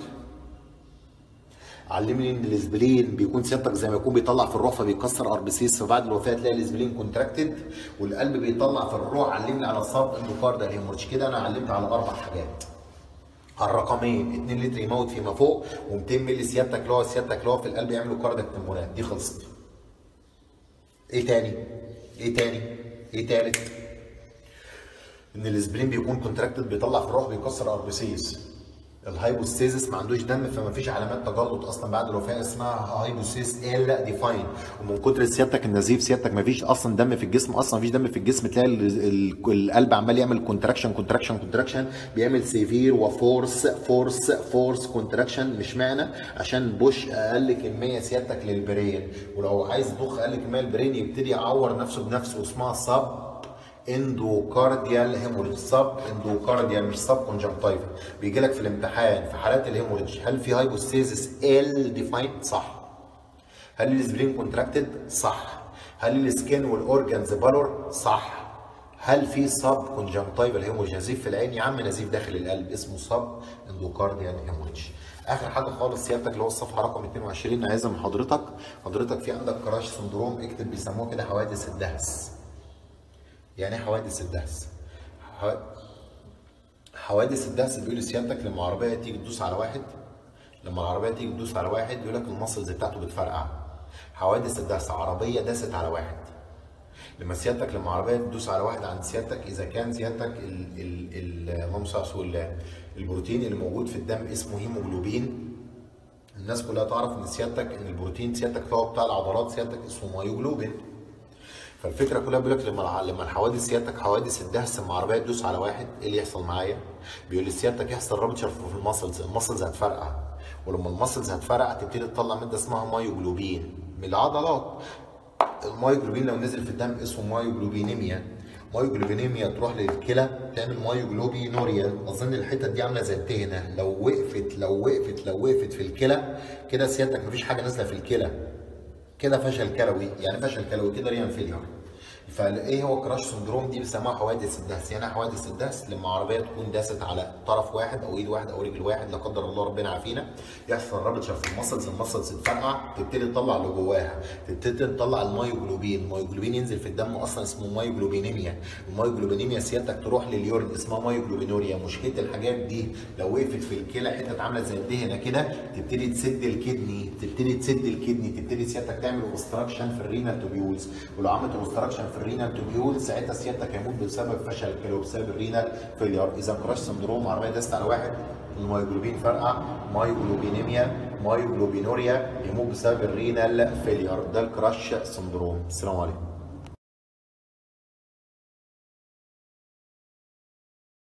علمني ان الاسبلين بيكون سيادتك زي ما يكون بيطلع في الروح فبيكسر ار بي سيس فبعد الوفاه تلاقي الاسبلين كونتراكتد والقلب بيطلع في الروح علمني على الصب اندوكاردال هيموريدج كده انا علمت على اربع حاجات على الرقمين 2 لتر يموت فيما فوق و200 مللي سيادتك اللي هو سيادتك اللي هو في القلب يعملوا كاردياك تمبونات دي خلصت ايه تاني ايه تاني ايه تالت ان الاسبرين بيكون كونتراكتد بيطلع في الروح بيكسر ار بي سيز الهايبوستيزس ما عندوش دم فما فيش علامات تجلط اصلا بعد الوفاه اسمها هايبوستيز ال ديفاين ومن كتر سيادتك النزيف سيادتك ما فيش اصلا دم في الجسم اصلا ما فيش دم في الجسم تلاقي ال- ال- القلب عمال يعمل كونتراكشن كونتراكشن كونتراكشن بيعمل سيفير وفورس فورس فورس كونتراكشن مش معنى عشان بوش اقل كميه سيادتك للبرين ولو عايز تضخ اقل كميه للبرين يبتدي يعور نفسه بنفسه اسمها صب اندوكارديال هيموريدج سب اندوكارديال مش سب كونجنكتيفا بيجي لك في الامتحان في حالات الهيموريدج هل في هايبوستيزيس ال ديفايند صح هل السبرين كونتراكتد صح هل السكين والاورجنز بالور صح هل في سب كونجنكتيفال هيموريدج نزيف في العين يا عم نزيف داخل القلب اسمه سب اندوكارديال هيموريدج اخر حاجه خالص سيادتك اللي هو الصفحه رقم 22 عايزها من حضرتك حضرتك في عندك كراش سندروم اكتب بيسموه كده حوادث الدهس يعني ايه حوادث الدهس ح- حوادث الدهس بيقول لسيادتك لما عربيه تيجي تدوس على واحد لما العربيه تيجي تدوس على واحد يقول لك المصلز بتاعته بتفرقع حوادث الدهس عربيه داست على واحد لما سيادتك لما عربيه تدوس على واحد عند سيادتك اذا كان سيادتك ال ال ال اللهم صل على رسول الله البروتين اللي موجود في الدم اسمه هيموجلوبين الناس كلها تعرف ان سيادتك ان البروتين سيادتك اللي هو بتاع العضلات سيادتك اسمه مايوجلوبين فالفكره كلها بيقول لك لما لما الحوادث سيادتك حوادث الدهس لما عربيه تدوس على واحد ايه اللي يحصل معايا؟ بيقول لي سيادتك يحصل رابتشر في المسلز المسلز هتفرقع ولما المسلز هتفرقع تبتدي تطلع ماده اسمها مايوجلوبين من العضلات المايوجلوبين لو نزل في الدم اسمه مايوجلوبينيميا مايوجلوبينيميا تروح للكلى تعمل مايوجلوبينوريا اظن الحتت دي عامله زي التهنه لو وقفت لو وقفت لو وقفت في الكلى كده سيادتك مفيش حاجه نازله في الكلى كده فشل كلوي يعني فشل كلوي كده ريان فيلير فايه هو كراش سندروم دي بيسموها حوادث الدهس يعني إيه حوادث الدهس لما عربيه تكون داست على طرف واحد او ايد واحد او رجل واحد لا قدر الله ربنا عافينا يحصل رابتشر في المسلز المسلز تتفرقع تبتدي تطلع اللي جواها تبتدي تطلع المايوجلوبين المايوجلوبين ينزل في الدم اصلا اسمه مايوجلوبينيميا المايوجلوبينيميا سيادتك تروح لليورين اسمها مايوجلوبينوريا مشكله الحاجات دي لو وقفت في الكلى حتت عامله زي الدهنه كده تبتدي تسد الكدني تبتدي تسد الكدني تبتدي سيادتك تعمل اوبستراكشن في الرينال توبيولز ولو عملت اوبستراكشن في الرينال توبيولز ساعتها سيادتك هيموت بسبب فشل الكلى بسبب الرينال فيلير اذا كراش سندروم عربيه دست على واحد المايوجلوبين فرقع مايوجلوبينيميا مايوجلوبينوريا يموت بسبب الرينال فيلير ده الكراش سندروم السلام عليكم